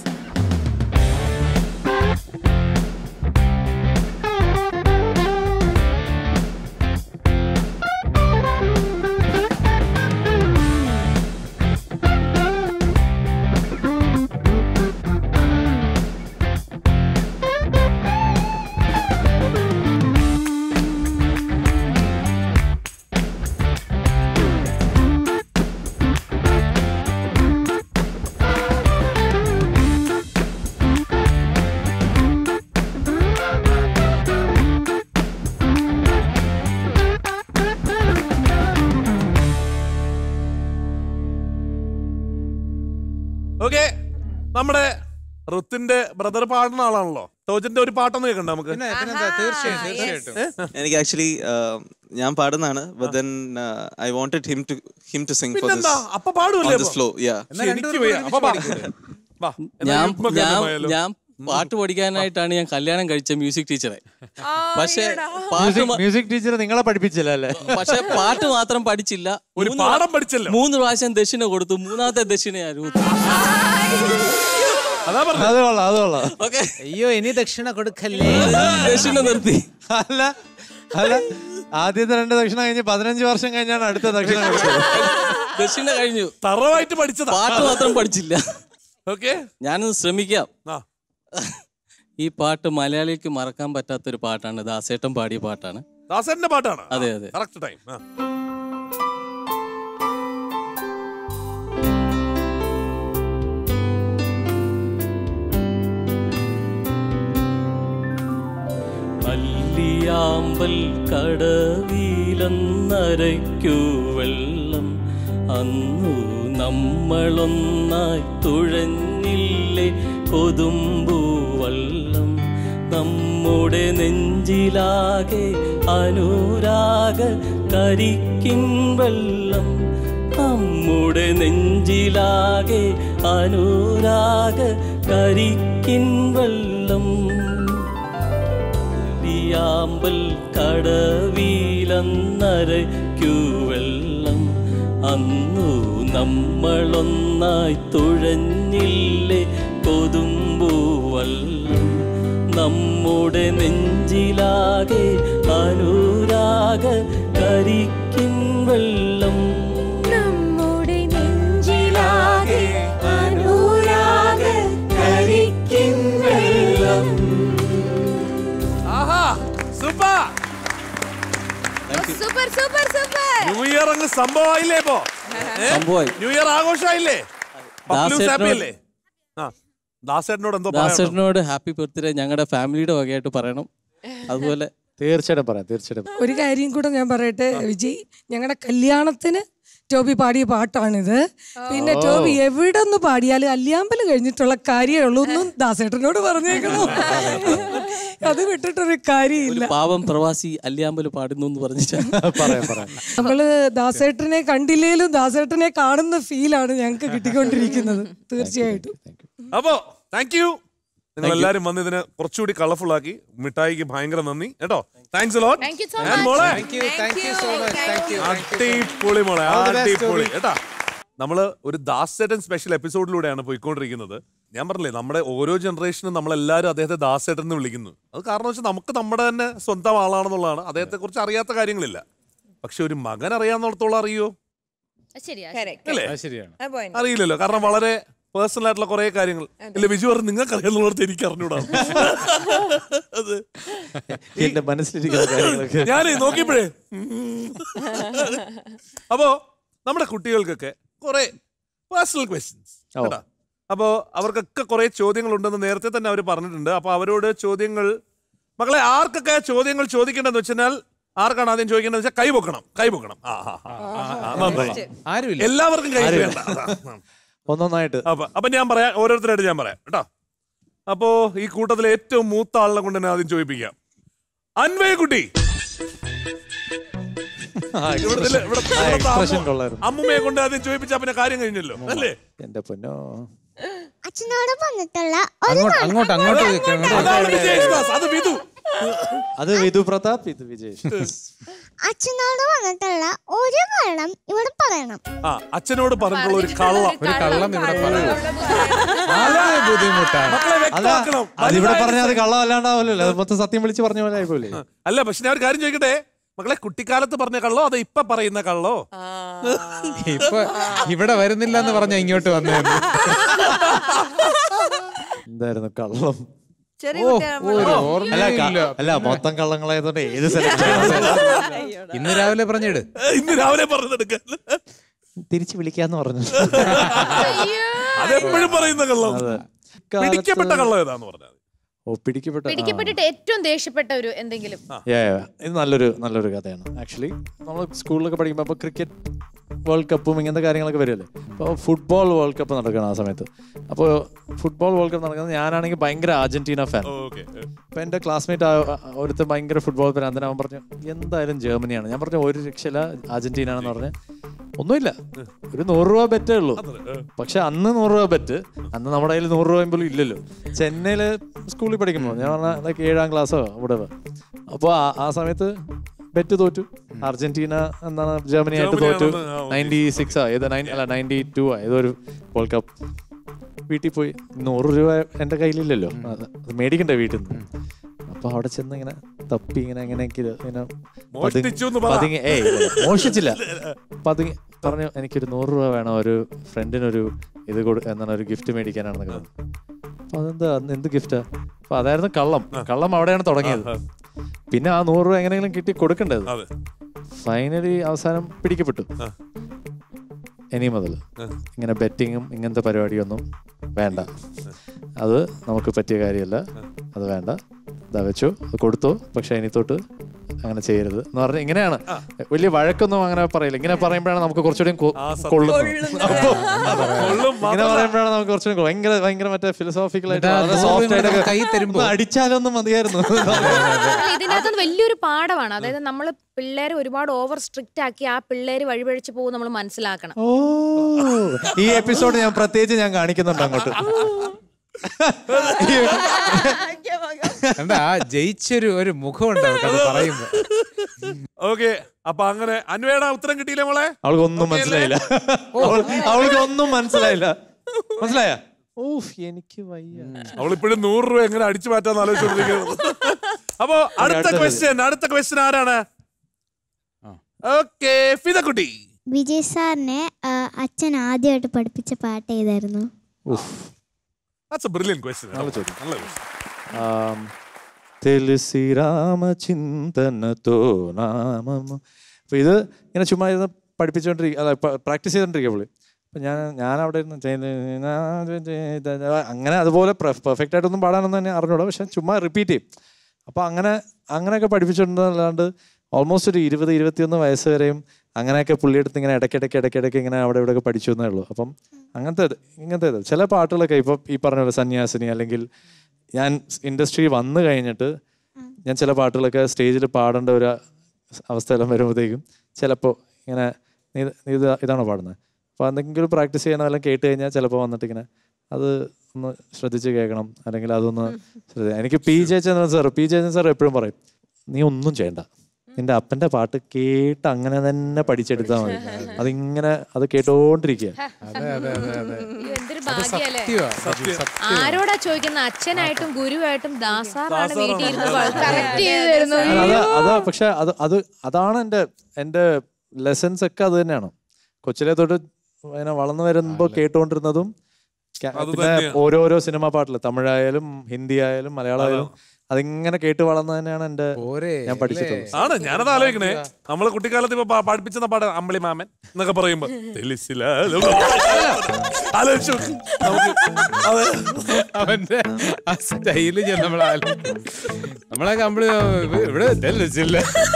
ഓക്കെ നമ്മുടെ ഋത്തിന്റെ ബ്രദർ പാടുന്ന ആളാണല്ലോ ടോജന്റെ ഒരു പാട്ടൊന്ന് കേൾക്കണ്ട നമുക്ക് പിന്നെ പിന്നെന്താ തീർച്ചയായും തീർച്ചയായിട്ടും എനിക്ക് ആക്ച്വലി ഞാൻ പാടുന്നതാണ് but then I wanted him to him to sing for പിന്നെന്താ ദിസ് അപ്പൊ പാടുമല്ലേ ഓൺ ദിസ് ഫ്ലോ യാ ശ്ശെ, എനിക്ക് വയ്യ. അപ്പൊ പാ. വാ, എന്നാ ഞാൻ ഇപ്പൊ ഞാൻ കേൾക്കാമായല്ലോ. ഞാൻ പാട്ട് പഠിക്കാനായിട്ടാണ് ഞാൻ കല്യാണം കഴിച്ച മ്യൂസിക് ടീച്ചറെ പക്ഷേ പാട്ട് മ്യൂസിക് മ- മ്യൂസിക് ടീച്ചർ നിങ്ങളെ പഠിപ്പിച്ചില്ല അല്ലേ പക്ഷെ പാട്ട് മാത്രം പഠിച്ചില്ല ഒരു മൂന്ന് പാഠം പ്രാ- പഠിച്ചല്ലോ. മൂന്ന് പ്രാവശ്യം ദക്ഷിണ കൊടുത്തു മൂന്നാമത്തെ ദക്ഷിണ രൂപ അതാ പറഞ്ഞത് അത് കൊള്ളാം അത് കൊള്ളാം ഓക്കെ അയ്യോ ഇനി ദക്ഷിണ കൊടുക്കല്ലേ ദക്ഷിണ നിർത്തി അല്ല അല്ല ആദ്യത്തെ രണ്ട് ദക്ഷിണ കഴിഞ്ഞ് പതിനഞ്ച് വർഷം കഴിഞ്ഞാണ് അടുത്ത ദക്ഷിണ കൊടുത്തത്. ദക്ഷിണ കഴിഞ്ഞു തറവായിട്ട് പഠിച്ചതാ പാട്ട് മാത്രം പഠിച്ചില്ല ഓക്കെ ഞാനൊന്ന് ശ്രമിക്കാം ആ ഈ പാട്ട് മലയാളിക്ക് മറക്കാൻ പറ്റാത്തൊരു പാട്ടാണ് ദാസേട്ടൻ പാടിയ പാട്ടാണ് ദാസന്റെ പാട്ടാണ് അതെ, അതെ. കറക്റ്റ് ടൈം അല്ലിയാമ്പൽ കടവിലെന്നരയ്ക്കു വെള്ളം അന്നു നമ്മളൊന്നായി തുഴഞ്ഞില്ലേ കൊതുമ്പു വള്ളം നമ്മുടെ നെഞ്ചിലാകെ അനുരാഗ കരിക്കിൻ വെള്ളം നമ്മുടെ നെഞ്ചിലാകെ അനുരാഗ കരിക്കിൻ വെള്ളം ിയാമ്പൽ കടവിലെന്നരയ്ക്കു വെള്ളം അന്നു നമ്മളൊന്നായി തുഴഞ്ഞില്ലേ കൊതുമ്പു വള്ളം നമ്മുടെ നെഞ്ചിലാകെ അനുരാഗ കരിക്കിൻ വെള്ളം നമ്മുടെ നെഞ്ചിലാകെ അനുരാഗ കരിക്കിൻ വെള്ളം ആഹാ super super super super new year അങ്ങ് സംഭവമായില്ലേ ഇപ്പോ ഏ? സംഭവമായി. ന്യൂ ഇയർ ആഘോഷമായില്ലേ പപ്ലൂസ് ദാസേട്ടനോട്- happy അല്ലേ ആ ദാസേട്ടനോട് എന്തോ പറയണം ദാസേട്ടനോട് ഹാപ്പി ബർത്ത്ഡേ ഞങ്ങളുടെ ഫാമിലിയുടെ വകയായിട്ട് പറയണം അതുപോലെ തീർച്ചയായിട്ടും പറയാം തീർച്ചയായിട്ടും ഒരു കാര്യം കൂടെ ഞാൻ പറയട്ടെ വിജയ് ഞങ്ങളുടെ കല്യാണത്തിന് ടോബി പാടിയ പാട്ടാണിത് പിന്നെ ടോബി എവിടെ നിന്ന് പാടിയാലും അല്യാമ്പലം കഴിഞ്ഞിട്ടുള്ള കാര്യമേ ഉള്ളൂ ഒന്നും ദാസേട്ടനോട് പറഞ്ഞേക്കണോ അത് വിട്ടിട്ടൊരു കാര്യമില്ല പാവം പ്രവാസി അല്ലിയാമ്പൽ പാടുന്നു എന്ന് പറഞ്ഞിട്ടാണ് പറയാം പറയാം നമ്മള് ദാസേട്ടനെ കണ്ടില്ലേലും ദാസേട്ടനെ കാണുന്ന ഫീലാണ് ഞങ്ങൾക്ക് കിട്ടിക്കൊണ്ടിരിക്കുന്നത് തീർച്ചയായിട്ടും അപ്പോ താങ്ക് യു നിങ്ങൾ എല്ലാരും വന്ന് ഇതിനെ കുറച്ചുകൂടി കളർഫുൾ ആക്കി മിഠായിക്ക് ഭയങ്കര നന്ദി കേട്ടോ thanks lot Thank you so മോളെ thank you thank you so much thank you അടിപൊളി മോളെ All the best, അടിപൊളി ടോബി. കേട്ടാ നമ്മള് ഒരു ദാസേട്ടൻ സ്പെഷ്യൽ എപ്പിസോഡിലൂടെയാണ് പോയിക്കൊണ്ടിരിക്കുന്നത് ഞാൻ പറഞ്ഞില്ലേ നമ്മുടെ ഓരോ ജനറേഷനും നമ്മളെല്ലാവരും അദ്ദേഹത്തെ ദാസേട്ടൻ എന്ന് വിളിക്കുന്നു അത് കാരണം വെച്ചാൽ നമുക്ക് നമ്മുടെ തന്നെ സ്വന്തം ആളാണെന്നുള്ളതാണ് അദ്ദേഹത്തെ കുറിച്ച് അറിയാത്ത കാര്യങ്ങളില്ല പക്ഷെ ഒരു മകൻ അറിയാവുന്നിടത്തോളം അറിയോ ശരിയാ അല്ലേ അത് ശരിയാണ് ആ point. അറിയില്ലല്ലോ കാരണം വളരെ പേഴ്സണൽ ആയിട്ടുള്ള കുറെ കാര്യങ്ങൾ ഇല്ല ബിജു പറഞ്ഞു നിങ്ങൾക്ക് അറിയാന്നുള്ളത് എനിക്ക് അറിഞ്ഞൂടാ അത് എന്റെ മനസ്സിലിരിക്കുന്ന കാര്യങ്ങളൊക്കെ ഞാനേ നോക്കിയപ്പോഴേ അപ്പോ നമ്മുടെ കുട്ടികൾക്കൊക്കെ കുറെ പേഴ്സണൽ ക്വസ്റ്റ്യൻസ് ഓ. കേട്ടാ അപ്പോ അവർക്കൊക്കെ കുറെ ചോദ്യങ്ങൾ ഉണ്ടെന്ന് നേരത്തെ തന്നെ അവർ പറഞ്ഞിട്ടുണ്ട് അപ്പൊ അവരോട് ചോദ്യങ്ങൾ മക്കളെ ആർക്കൊക്കെ ചോദ്യങ്ങൾ ചോദിക്കേണ്ടതെന്ന് വെച്ചാൽ ആർക്കാണ് ആദ്യം ചോദിക്കേണ്ടത് വെച്ചാൽ കൈ പൊക്കണം കൈ പൊക്കണം ആ, ആ, ആ, ആ, ആ, നന്നായി. ആരുമില്ല എല്ലാവർക്കും കൈ വേണ്ട അതാ. ഒന്നൊന്നായിട്ട് അപ്പൊ അപ്പൊ ഞാൻ പറയാം ഓരോരുത്തരായിട്ട് ഞാൻ പറയാം കേട്ടോ അപ്പോ ഈ കൂട്ടത്തിലെ ഏറ്റവും മൂത്ത ആളിനെ കൊണ്ട് തന്നെ ആദ്യം ചോദിപ്പിക്കാം അൻവയ കുട്ടി ഇവിടുത്തെ ഇവിടുത്തെ എക്സ്പ്രഷൻ അമ്മ- കൊള്ളായിരുന്നു അമ്മുമ്മയെ കൊണ്ട് ആദ്യം ചോദിപ്പിച്ചാ പിന്നെ കാര്യം കഴിഞ്ഞല്ലോ അല്ലേ എന്റെ പൊന്നോ അച്ഛനോട് പറഞ്ഞിട്ടുള്ള ഒരു അങ്ങോട്ട് മണം. അങ്ങോട്ട് അങ്ങോട്ട് നിൽക്ക്, അങ്ങോട്ട് അതാണ് വിജയ് യേശുദാസ്, അത് വിധു അത് വിധു പ്രതാപ് ഇത് വിജയ് അച്ഛനോട് പറഞ്ഞിട്ടുള്ള ഒരു മരണം ഇവിടെ പറയണം ആ അച്ഛനോട് പറഞ്ഞിട്ടുള്ള ഒരു കള്ളം ഒരു കള്ളം ഇവിടെ പറയൂ അത് ബുദ്ധിമുട്ടാണ് മക്കളെ അല്ല വ്യക്തമാക്കണം അതിവിടെ പറഞ്ഞാൽ അത് കള്ളം അല്ലാണ്ടാവില്ലല്ലോ അത് മൊത്തം സത്യം വിളിച്ച് പറഞ്ഞ പോലെ ആയിപ്പോലെ അല്ല പക്ഷെ ഞാൻ ഒരു കാര്യം ചോദിക്കട്ടെ മക്കളെ കുട്ടിക്കാലത്ത് പറഞ്ഞ കള്ളോ അതോ ഇപ്പൊ പറയുന്ന കള്ളോ ഇപ്പൊ ഇവിടെ വരുന്നില്ല എന്ന് പറഞ്ഞ ഇങ്ങോട്ട് വന്നേന്ന് എന്തായിരുന്നു കള്ളം ചെറിയ ഓ കുട്ടിയാകുമ്പോൾ ഒരു അല്ല ഓർമ്മയില്ല ക- അല്ല മൊത്തം കള്ളങ്ങളായതുകൊണ്ട് ഏത് സെലക്ട് ഇന്ന് രാവിലെ പറഞ്ഞിട് ഏ, ഇന്ന് രാവിലെ പറഞ്ഞെടുക്കാൻ തിരിച്ചു വിളിക്കാന്ന് പറഞ്ഞു അതെപ്പോഴും പറയുന്ന കള്ളം അതെ പിടിക്കപ്പെട്ട കള്ളം ഏതാന്ന് പറഞ്ഞാൽ ഓ പിടിക്കപ്പെട്ട ആ. പിടിക്കപ്പെട്ടിട്ട് ഏറ്റവും ദേഷ്യപ്പെട്ട ഒരു എന്തെങ്കിലും Yeah, yeah. ഇത് നല്ലൊരു നല്ലൊരു കഥയാണ് ആക്ച്വലി നമ്മൾ സ്കൂളിലൊക്കെ പഠിക്കുമ്പോൾ അപ്പോൾ ക്രിക്കറ്റ് വേൾഡ് കപ്പും ഇങ്ങനത്തെ കാര്യങ്ങളൊക്കെ വരുമല്ലേ അപ്പോൾ ഫുട്ബോൾ വേൾഡ് കപ്പ് നടക്കണം ആ സമയത്ത് അപ്പോൾ ഫുട്ബോൾ വേൾഡ് കപ്പ് നടക്കുന്നത് ഞാനാണെങ്കിൽ ഭയങ്കര അർജന്റീന ഫാൻ ഓക്കെ അപ്പോൾ എൻ്റെ ക്ലാസ്മേറ്റ് ഒരുത്ത ഭയങ്കര ഫുട്ബോൾ ഫാൻ അവൻ പറഞ്ഞു എന്തായാലും ജർമ്മനിയാണ് ഞാൻ പറഞ്ഞു ഒരു രക്ഷയില്ല അർജന്റീന എന്ന് പറഞ്ഞ് ഒന്നുമില്ല ഒരു നൂറ് രൂപ ബെറ്റേ ഉള്ളൂ പക്ഷെ അന്ന് നൂറ് രൂപ ബെറ്റ് അന്ന് നമ്മുടെ കയ്യിൽ നൂറ് രൂപ പോലും ഇല്ലല്ലോ ചെന്നൈയിൽ സ്കൂളിൽ പഠിക്കുമ്പോൾ ഞാൻ പറഞ്ഞ ലൈക്ക് ഏഴാം ക്ലാസ്സോ അവിടെ അപ്പോൾ ആ സമയത്ത് ബെറ്റ് തോറ്റു അർജന്റീന എന്താണ് ജർമ്മനി ആയിട്ട് ജർമ്മനി തോറ്റു ആണെന്ന്, ആ, okay. നയൻറ്റി സിക്സ് ആ ഏത് നയൻ അല്ല നയൻറ്റി ടു ആ ഏതൊരു വേൾഡ് കപ്പ് വീട്ടിൽ പോയി നൂറ് രൂപ എൻ്റെ കയ്യിലില്ലല്ലോ അത് അത് മേടിക്കണ്ടേ വീട്ടിൽ നിന്ന് അപ്പൊ അവിടെ ചെന്ന് ഇങ്ങനെ തപ്പി ഇങ്ങനെ ഇങ്ങനെയൊക്കെ ഇത് ഇങ്ങനെ പതുങ്ങി- മോഷ്ടിച്ചു എന്ന് പറ. പതുങ്ങി ഏയ് ഇല്ല, ഇല്ല, മോഷ്ടിച്ചില്ല പതുങ്ങി പറഞ്ഞു എനിക്കൊരു നൂറ് രൂപ വേണം ഒരു ഫ്രണ്ടിനൊരു ഇത് കൊടു എന്താണ് ഒരു ഗിഫ്റ്റ് മേടിക്കാനാണെന്നൊക്കെ പറഞ്ഞു അപ്പൊ അതെന്താ അന്ന് എന്ത് ഗിഫ്റ്റാ അപ്പൊ അതായിരുന്നു കള്ളം കള്ളം അവിടെയാണ് തുടങ്ങിയത് പിന്നെ ആ നൂറ് രൂപ എങ്ങനെയെങ്കിലും കിട്ടി കൊടുക്കേണ്ടത് ഫൈനലി അവസാനം പിടിക്കപ്പെട്ടു ഇനി മുതൽ ഇങ്ങനെ ബെറ്റിങ്ങും ഇങ്ങനത്തെ പരിപാടിയൊന്നും വേണ്ട അത് നമുക്ക് പറ്റിയ കാര്യമല്ല അത് വേണ്ട ഇതാ വെച്ചു അത് കൊടുത്തു പക്ഷെ ഇനി തൊട്ട് അങ്ങനെ ചെയ്യരുത് എന്ന് പറഞ്ഞാൽ ഇങ്ങനെയാണ് വലിയ വഴക്കൊന്നും അങ്ങനെ പറയില്ല ഇങ്ങനെ പറയുമ്പോഴാണ് നമുക്ക് കുറച്ചുകൂടി കൊ- കൊള്ളുന്നത് അപ്പൊ ഇങ്ങനെ പറയുമ്പോഴാണ് നമുക്ക് കുറച്ചുകൂടി കൊ- ഭയങ്കര ഭയങ്കര മറ്റേ ഫിലോസോഫിക്കൽ ആയിട്ട് എന്നിട്ട് ആ വളരെ നൂറ് സോഫ്റ്റ് രൂപ ആയിട്ടൊക്കെ കൈ തരുമ്പോ ഒന്ന് അടിച്ചാലൊന്നും മതിയായിരുന്നു അല്ല, ഇതിനകത്ത് വലിയൊരു പാഠമാണ് അതായത് നമ്മൾ പിള്ളേരെ ഒരുപാട് ഓവർ സ്ട്രിക്റ്റ് ആക്കി ആ പിള്ളേര് വഴിപഴിച്ച് പോകും നമ്മൾ മനസ്സിലാക്കണം ഓ ഈ എപ്പിസോഡ് ഞാൻ പ്രത്യേകിച്ച് ഞാൻ കാണിക്കുന്നുണ്ട് അങ്ങോട്ട് എന്താ ആ ജയിച്ചൊരു ഒരു മുഖമുണ്ട് അവർക്ക് അത് പറയുമ്പോ ഓക്കെ അപ്പൊ അങ്ങനെ അന്വേട ഉത്തരം കിട്ടിയില്ലേ മോളെ അവൾക്കൊന്നും Okay അല്ലേ? മനസ്സിലായില്ല അവൾ- അവൾക്കൊന്നും മനസ്സിലായില്ല മനസ്സിലായ ഓഫ് എനിക്ക് വയ്യ അവളിപ്പോഴും നൂറ് രൂപ എങ്ങനെ അടിച്ചു മാറ്റാന്ന് ആലോചിച്ചോണ്ടിരിക്കുന്നത് അപ്പൊ അടുത്ത അടുത്തത്. ക്വസ്റ്റ്യൻ അടുത്ത ക്വസ്റ്റ്യൻ ആരാണ് ഓക്കെ ഫിദക്കുട്ടി വിജയ് സാറിനെ ആ, അച്ഛൻ ആദ്യമായിട്ട് പഠിപ്പിച്ച പാട്ട് ഏതായിരുന്നു That's a brilliant question. നല്ല ചോദ്യം. നല്ല question. ఆం, తెలిసి രാമചിന്തനത്തോ നാമം അപ്പൊ ഇത് ഇങ്ങനെ ചുമ്മാ ഇരുന്ന് പഠിപ്പിച്ചുകൊണ്ടിരിക്കുക അല്ല പ്രാക്ടീസ് ചെയ്തോണ്ടിരിക്കുക പുള്ളി അപ്പൊ ഞാൻ ഞാൻ അവിടെ ഇരുന്ന് ചെയ്ത് അങ്ങനെ അതുപോലെ പെർഫെക്റ്റ് ആയിട്ടൊന്നും പാടാനൊന്നും തന്നെ അറിഞ്ഞൂടാ പക്ഷെ ചുമ്മാ റിപ്പീറ്റ് ചെയ്യും അപ്പൊ അങ്ങനെ അങ്ങനെയൊക്കെ പഠിപ്പിച്ചിട്ടുണ്ടല്ലാണ്ട് ഓൾമോസ്റ്റ് ഒരു ഇരുപത് ഇരുപത്തിയൊന്ന് വയസ്സ് വരെയും അങ്ങനെയൊക്കെ പുള്ളിയെടുത്ത് ഇങ്ങനെ ഇടയ്ക്കിടയ്ക്ക് ഇടയ്ക്കിടയ്ക്ക് ഇങ്ങനെ അവിടെ ഇവിടെയൊക്കെ പഠിച്ചു എന്നേ ഉള്ളൂ അപ്പം അങ്ങനത്തെ ഇത്, ഇങ്ങനത്തെ ഇത്. ചില പാട്ടുകളൊക്കെ ഇപ്പം ഈ പറഞ്ഞ പോലെ സന്യാസിനി അല്ലെങ്കിൽ ഞാൻ ഇൻഡസ്ട്രി വന്നു കഴിഞ്ഞിട്ട് ഞാൻ ചില പാട്ടുകളൊക്കെ സ്റ്റേജിൽ പാടേണ്ട ഒരു അവസ്ഥയെല്ലാം വരുമ്പോഴത്തേക്കും ചിലപ്പോൾ ഇങ്ങനെ നീ ഇത് നീ ഇത് ഇതാണോ പാടുന്നത് അപ്പോൾ എന്തെങ്കിലും പ്രാക്ടീസ് ചെയ്യണം എല്ലാം കേട്ട് കഴിഞ്ഞാൽ ചിലപ്പോൾ വന്നിട്ട് ഇങ്ങനെ അത് ഒന്ന് ശ്രദ്ധിച്ച് കേൾക്കണം അല്ലെങ്കിൽ അതൊന്ന് ശ്രദ്ധ എനിക്ക് P Jayachandran sir P Jayachandran sir എപ്പോഴും പറയും നീ ഒന്നും ചെയ്യണ്ട നിന്റെ അപ്പന്റെ പാട്ട് കേട്ട് അങ്ങനെ തന്നെ പഠിച്ചെടുത്താൽ മതി അതിങ്ങനെ അത് കേട്ടോണ്ടിരിക്കുക അതെ അതെ അതെ അതെ അയ്യോ, എന്തൊരു അത് ഭാഗ്യല്ലേ സത്യമാ, സത്യം, സത്യം. ആരോടാ ചോദിക്കുന്ന അച്ഛനായിട്ടും ഗുരുവായിട്ടും ദാസാറാണ് ദാസാറാണ്. വീട്ടിൽ ഇരുന്ന് അതെ, കറക്റ്റ് ചെയ്ത് തരുന്നു അല്ല, അത് അത് പക്ഷെ അത് അത് അതാണ് എൻ്റെ എൻ്റെ ലെസൺസ് ഒക്കെ അത് തന്നെയാണ് കൊച്ചിലെ തൊട്ട് ഇങ്ങനെ വളർന്നു വരുമ്പോൾ കേട്ടുകൊണ്ടിരുന്നതും ക- അത് പിന്നെ തന്നെയാ. ഓരോരോ സിനിമ പാട്ടിൽ തമിഴായാലും ഹിന്ദി ആയാലും മലയാളം ആയാലും അതിങ്ങനെ കേട്ട് വളർന്നത് തന്നെയാണ് എൻ്റെ ഞാൻ പഠിച്ചിട്ടുള്ളത് ആണ് ഞാനത് ആലോചിക്കണേ നമ്മള് കുട്ടിക്കാലത്ത് ഇപ്പൊ പാ- പഠിപ്പിച്ചെന്ന പാട്ട് അമ്പളി മാമൻ എന്നൊക്കെ പറയുമ്പോ തെളിച്ചില്ല ആലോചിച്ചു നമുക്ക് അതെ അവന്റെ ആ സ്റ്റൈല് ഞാൻ നമ്മൾ നമ്മളെ കമ്പിളി ഇവിടെ തെളിച്ചില്ല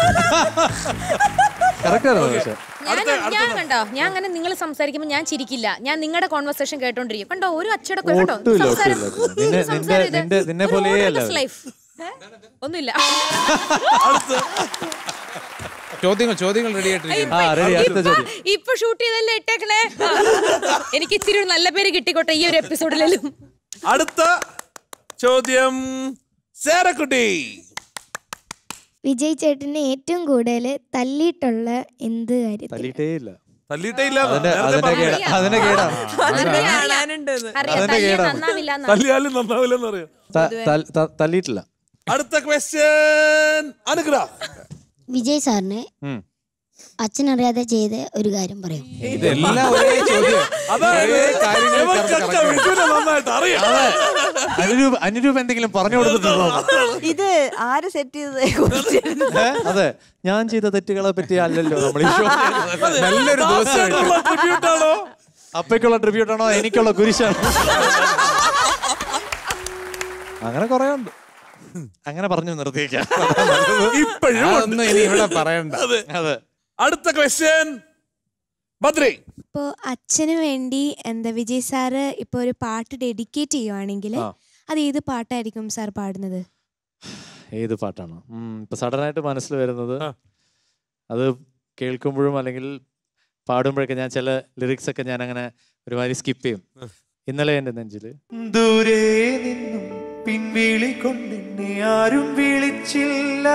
ഞാൻ ഞാൻ കണ്ടോ ഞാൻ അങ്ങനെ നിങ്ങൾ സംസാരിക്കുമ്പോൾ ഞാൻ ചിരിക്കില്ല ഞാൻ നിങ്ങളുടെ കോൺവെർസേഷൻ കേട്ടോണ്ടിരിക്കും കണ്ടോ ഒരു അച്ചടക്കം കണ്ടോ ഒട്ടുമില്ല സംസാരം. ഒട്ടുമില്ല നിന്നെ നിന്റെ സംസാരം ഇത്. നിന്റെ നിന്നെ ഒരു പോലെ orderless അല്ല life. ഒന്നുമില്ല ചോദ്യങ്ങൾ ചോദ്യങ്ങൾ റെഡി ആയിട്ടിരിക്കുന്നു ആ റെഡി അടുത്ത ചോദ്യം ഇപ്പൊ ഷൂട്ട് ചെയ്തല്ലേ ഇട്ടേക്കണേ എനിക്ക് ഇച്ചിരി ഒരു നല്ല പേര് കിട്ടിക്കോട്ടെ ഈ ഒരു എപ്പിസോഡിലും അടുത്ത ചോദ്യം സേരക്കുട്ടി വിജയ് ചേട്ടനെ ഏറ്റവും കൂടുതൽ തല്ലിയിട്ടുള്ള എന്ത് കാര്യത്തിൽ തല്ലിയിട്ടേ ഇല്ല തല്ലിയിട്ടേ ഇല്ല അതിന്റെ അതിന്റെ കേടാ അതിന്റെ കേടാണ് അതിന്റെ കേടാണ് നന്നാവില്ല എന്നാ. തല്ലിയാലും നന്നാവില്ലെന്ന് അറിയാം ത- ത- ത- തല്ലിയിട്ടില്ല അടുത്ത ക്വസ്റ്റ്യൻ അനുഗ്രഹ വിജയ് സാറിന് ഉം. അച്ഛനറിയാതെ ചെയ്ത ഒരു കാര്യം പറയും ഇതെല്ലാം ഒരേ ചോദ്യം അതായത് ഒരേ കാര്യങ്ങൾ ഇവർക്കൊക്കെ കിടന്ന് കിടക്കുകയാണ്. വിജുവിനെ നന്നായിട്ട് അറിയാം അനുരൂപ് അനുരൂപ് എന്തെങ്കിലും പറഞ്ഞു കൊടുത്തിട്ടുണ്ടോ ഇത് ആര് സെറ്റ് ചെയ്തത് ഏ? അതെ ഞാൻ ചെയ്ത തെറ്റുകളെ പറ്റി അല്ലല്ലോ നമ്മൾ ഈ show ചെയ്യുന്നത്. നല്ലൊരു ദിവസമായിട്ട് ട്രിബ്യൂട്ട് ആണോ അപ്പയ്ക്കുള്ള ട്രിബ്യൂട്ട് ആണോ എനിക്കുള്ള കുരിശാണോ അങ്ങനെ കുറെ ഉണ്ട് അങ്ങനെ പറഞ്ഞു നിർത്തിയേക്കാം ഇപ്പോഴും അതൊന്നും ഇനി ഇവിടെ പറയണ്ട അതെ അതെ അടുത്ത ക്വസ്റ്റ്യൻ ബദ്രി ഇപ്പോൾ അച്ഛന് വേണ്ടി എന്താ വിജയ് സാറ് ഇപ്പോൾ ഒരു പാട്ട് ഡെഡിക്കേറ്റ് ചെയ്യുവാണെങ്കിൽ ആ. അത് ഏത് പാട്ടായിരിക്കും സാർ പാടുന്നത് ഏത് പാട്ടാണ് ഉം, ഇപ്പൊ സഡൻ ആയിട്ട് മനസ്സിൽ വരുന്നത് അത് കേൾക്കുമ്പോഴും അല്ലെങ്കിൽ പാടുമ്പോഴൊക്കെ ഞാൻ ചില ലിറിക്സ് ഒക്കെ ഞാൻ അങ്ങനെ ഒരുമാതിരി സ്കിപ്പ് ചെയ്യും ഇന്നലെ എൻ്റെ നെഞ്ചിൽ ദൂരെ നിന്നും പിൻവിളി കൊണ്ടെന്നെ ആരും വിളിച്ചില്ല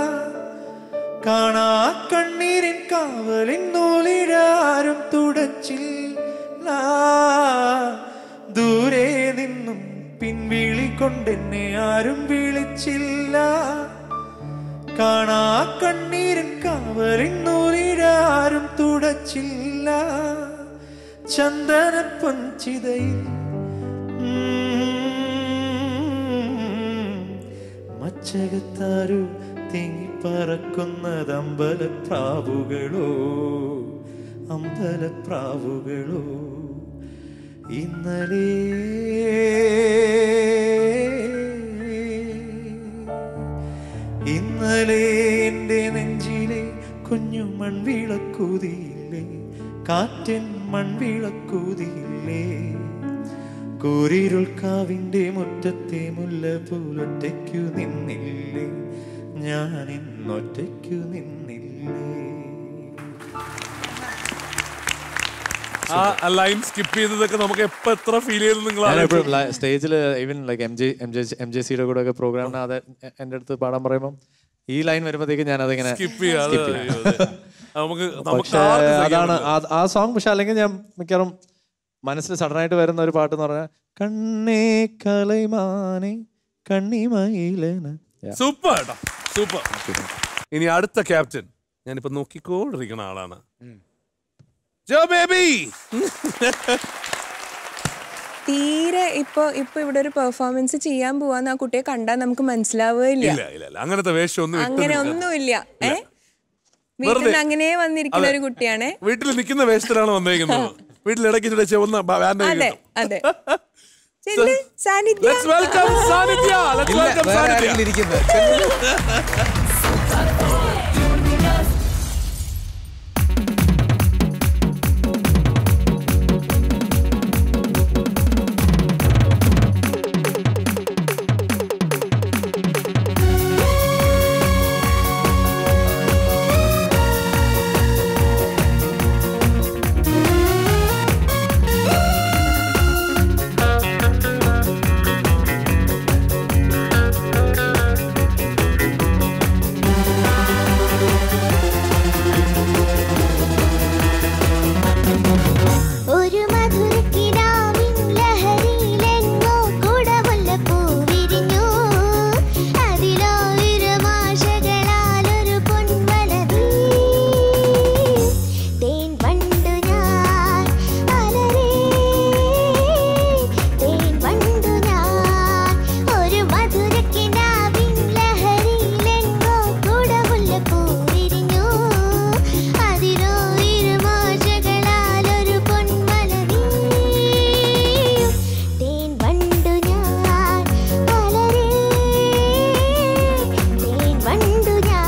കാണാ കണ്ണീരിൻ കാവലിൻ നൂലിഴാരും തുടച്ചില്ല ദൂരെ നിന്നും പിൻവിളി കൊണ്ടെന്നെ ആരും വിളിച്ചില്ല കാണാ കണ്ണീരിൻ കാവലിൻ നൂലിഴാരും തുടച്ചില്ല ചന്ദന പൊഞ്ചിതയിൽ മച്ചകത്താരു തിങ്ങിപ്പറക്കുന്നത് അമ്പലപ്രാവുകളോ അമ്പലപ്രാവുകളോ ഇന്നലെ ഇന്നലെ എൻ്റെ നെഞ്ചിലെ കുഞ്ഞു മൺവിളക്കൂതിയില്ലേ കാറ്റൻ മൺവിളക്കൂതിയില്ലേ കൂരിരുൾ കാവിൻ്റെ മുറ്റത്തെ മുല്ല പോലൊറ്റയ്ക്കു നിന്നില്ലേ ഞാൻ ഇന്നൊറ്റയ്ക്കു നിന്നില്ലേ ആ ലൈൻ സ്കിപ്പ് ചെയ്തതൊക്കെ നമുക്ക് എപ്പോ എത്ര ഫീൽ ചെയ്തു നിങ്ങൾ ഞാനെപ്പോഴും സ്റ്റേജിൽ even like M J M J M J സിയുടെ കൂടെ ഒക്കെ പ്രോഗ്രാമിന് അത് എൻ്റെ അടുത്ത് പാടാൻ പറയുമ്പോൾ ഈ ലൈൻ വരുമ്പോഴത്തേക്ക് ഞാൻ അതിങ്ങനെ Skip ചെയ്യും, അത് skip ചെയ്യും. അയ്യോ, അതെ. നമുക്ക് നമുക്ക് പക്ഷേ ആർക്കും സഹിക്കാൻ അതാണ് പറ്റില്ല. ആ- ആ സോങ് പക്ഷെ അല്ലെങ്കിൽ ഞാൻ മിക്കവാറും മനസ്സിൽ സഡൻ ആയിട്ട് വരുന്ന ഒരു പാട്ട് എന്ന് പറഞ്ഞാൽ കണ്ണേ കലൈമാനെ കണ്ണിമയിലന സൂപ്പർ കേട്ടോ സൂപ്പർ ഇനി അടുത്ത ക്യാപ്റ്റൻ ഞാനിപ്പോ നോക്കിക്കൊണ്ടിരിക്കുന്ന ആളാണ് ജോ ബേബി തീരെ ഇപ്പൊ ഇപ്പൊ ഇവിടെ ഒരു പെർഫോമൻസ് ചെയ്യാൻ പോവാന്ന് ആ കുട്ടിയെ കണ്ടാൽ നമുക്ക് മനസ്സിലാവുകയില്ല ഇല്ല ഇല്ല ഇല്ല അങ്ങനത്തെ വേഷം ഒന്നും ഇട്ട് അങ്ങനെ നിൽക്കാൻ- ഒന്നുമില്ല ഏ വീട്ടിൽ വെറുതെ. നിന്ന് അങ്ങനെ വന്നിരിക്കുന്ന അതെ. ഒരു കുട്ടിയാണേ വീട്ടിൽ നിൽക്കുന്ന വേഷത്തിലാണ് വന്നേക്കുന്നത് വീട്ടിൽ ഇടയ്ക്ക് ചുടെ ചുവന്ന ബാൻഡ് അതെ അതെ ചെല്ല്, സാന്നിധ്യ. Let's welcome സാന്നിധ്യ. Let's ഇല്ല, welcome വേറെ സാന്നിധ്യ. ആരെങ്കിലും ഇരിക്കുന്നത്. ഒരു മധുരക്കിനാവിൻ ലഹരിയിലെങ്ങോ കുടമുല്ലപ്പൂ വിരിഞ്ഞു. അതിലോരുമാശകളാലൊരു പൊൻവലവി. തേൻ വണ്ടു ഞാൻ അലറി. തേൻ വണ്ടു ഞാൻ ഒരു മധുരക്കിനാവിൻ ലഹരിയിലെങ്ങോ കുടമുല്ലപ്പൂ വിരിഞ്ഞു. അതിലോരുമാശകളാലൊരു പൊൻവലവി. തേൻ വണ്ടു ഞാൻ അലറി. തേൻ വണ്ടു ഞാൻ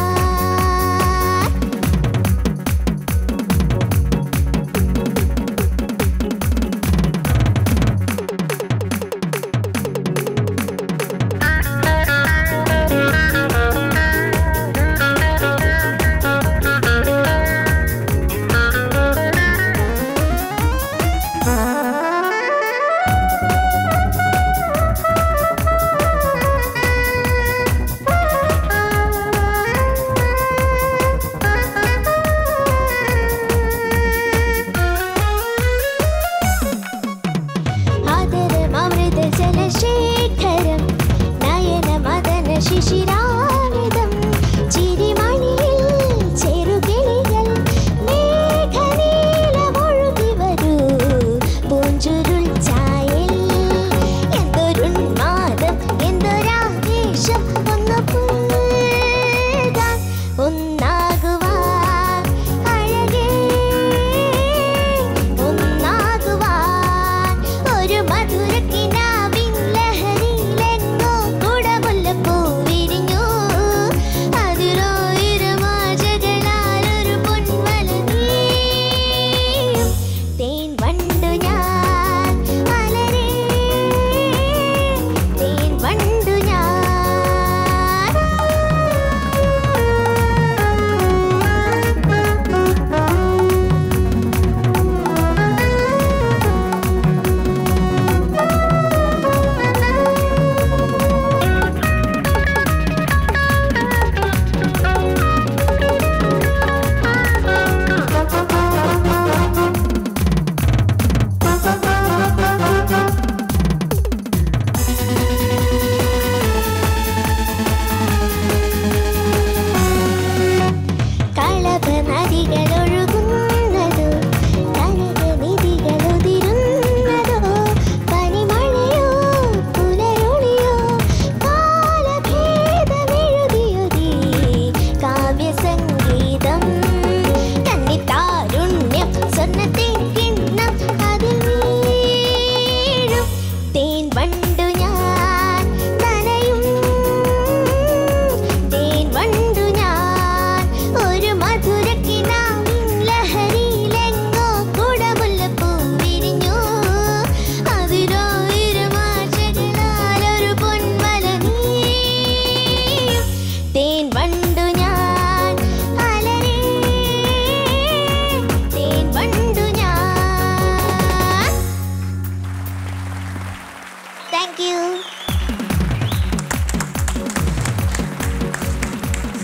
ആദരമൃതജലശേഖരം നയനമദന ശിശിരാമിതം ചിരിമണിയിൽ ചെറുകിളികൾ മേഘനീലമൊഴുകി വരൂ പൂഞ്ചുരുൾ ചായൽ എന്തൊരുന്മാദം എന്തൊരാവേശം ഒന്ന് പുൽകാൻ ഒന്നാകുവാൻ അഴകേ ഒന്നാകുവാൻ ഒരു മധുരക്കിനാവിൻ ലഹരിയിലെങ്ങോ കുടമുല്ലപ്പൂ വിരിഞ്ഞു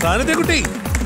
സാന്നിധ്യക്കുട്ടി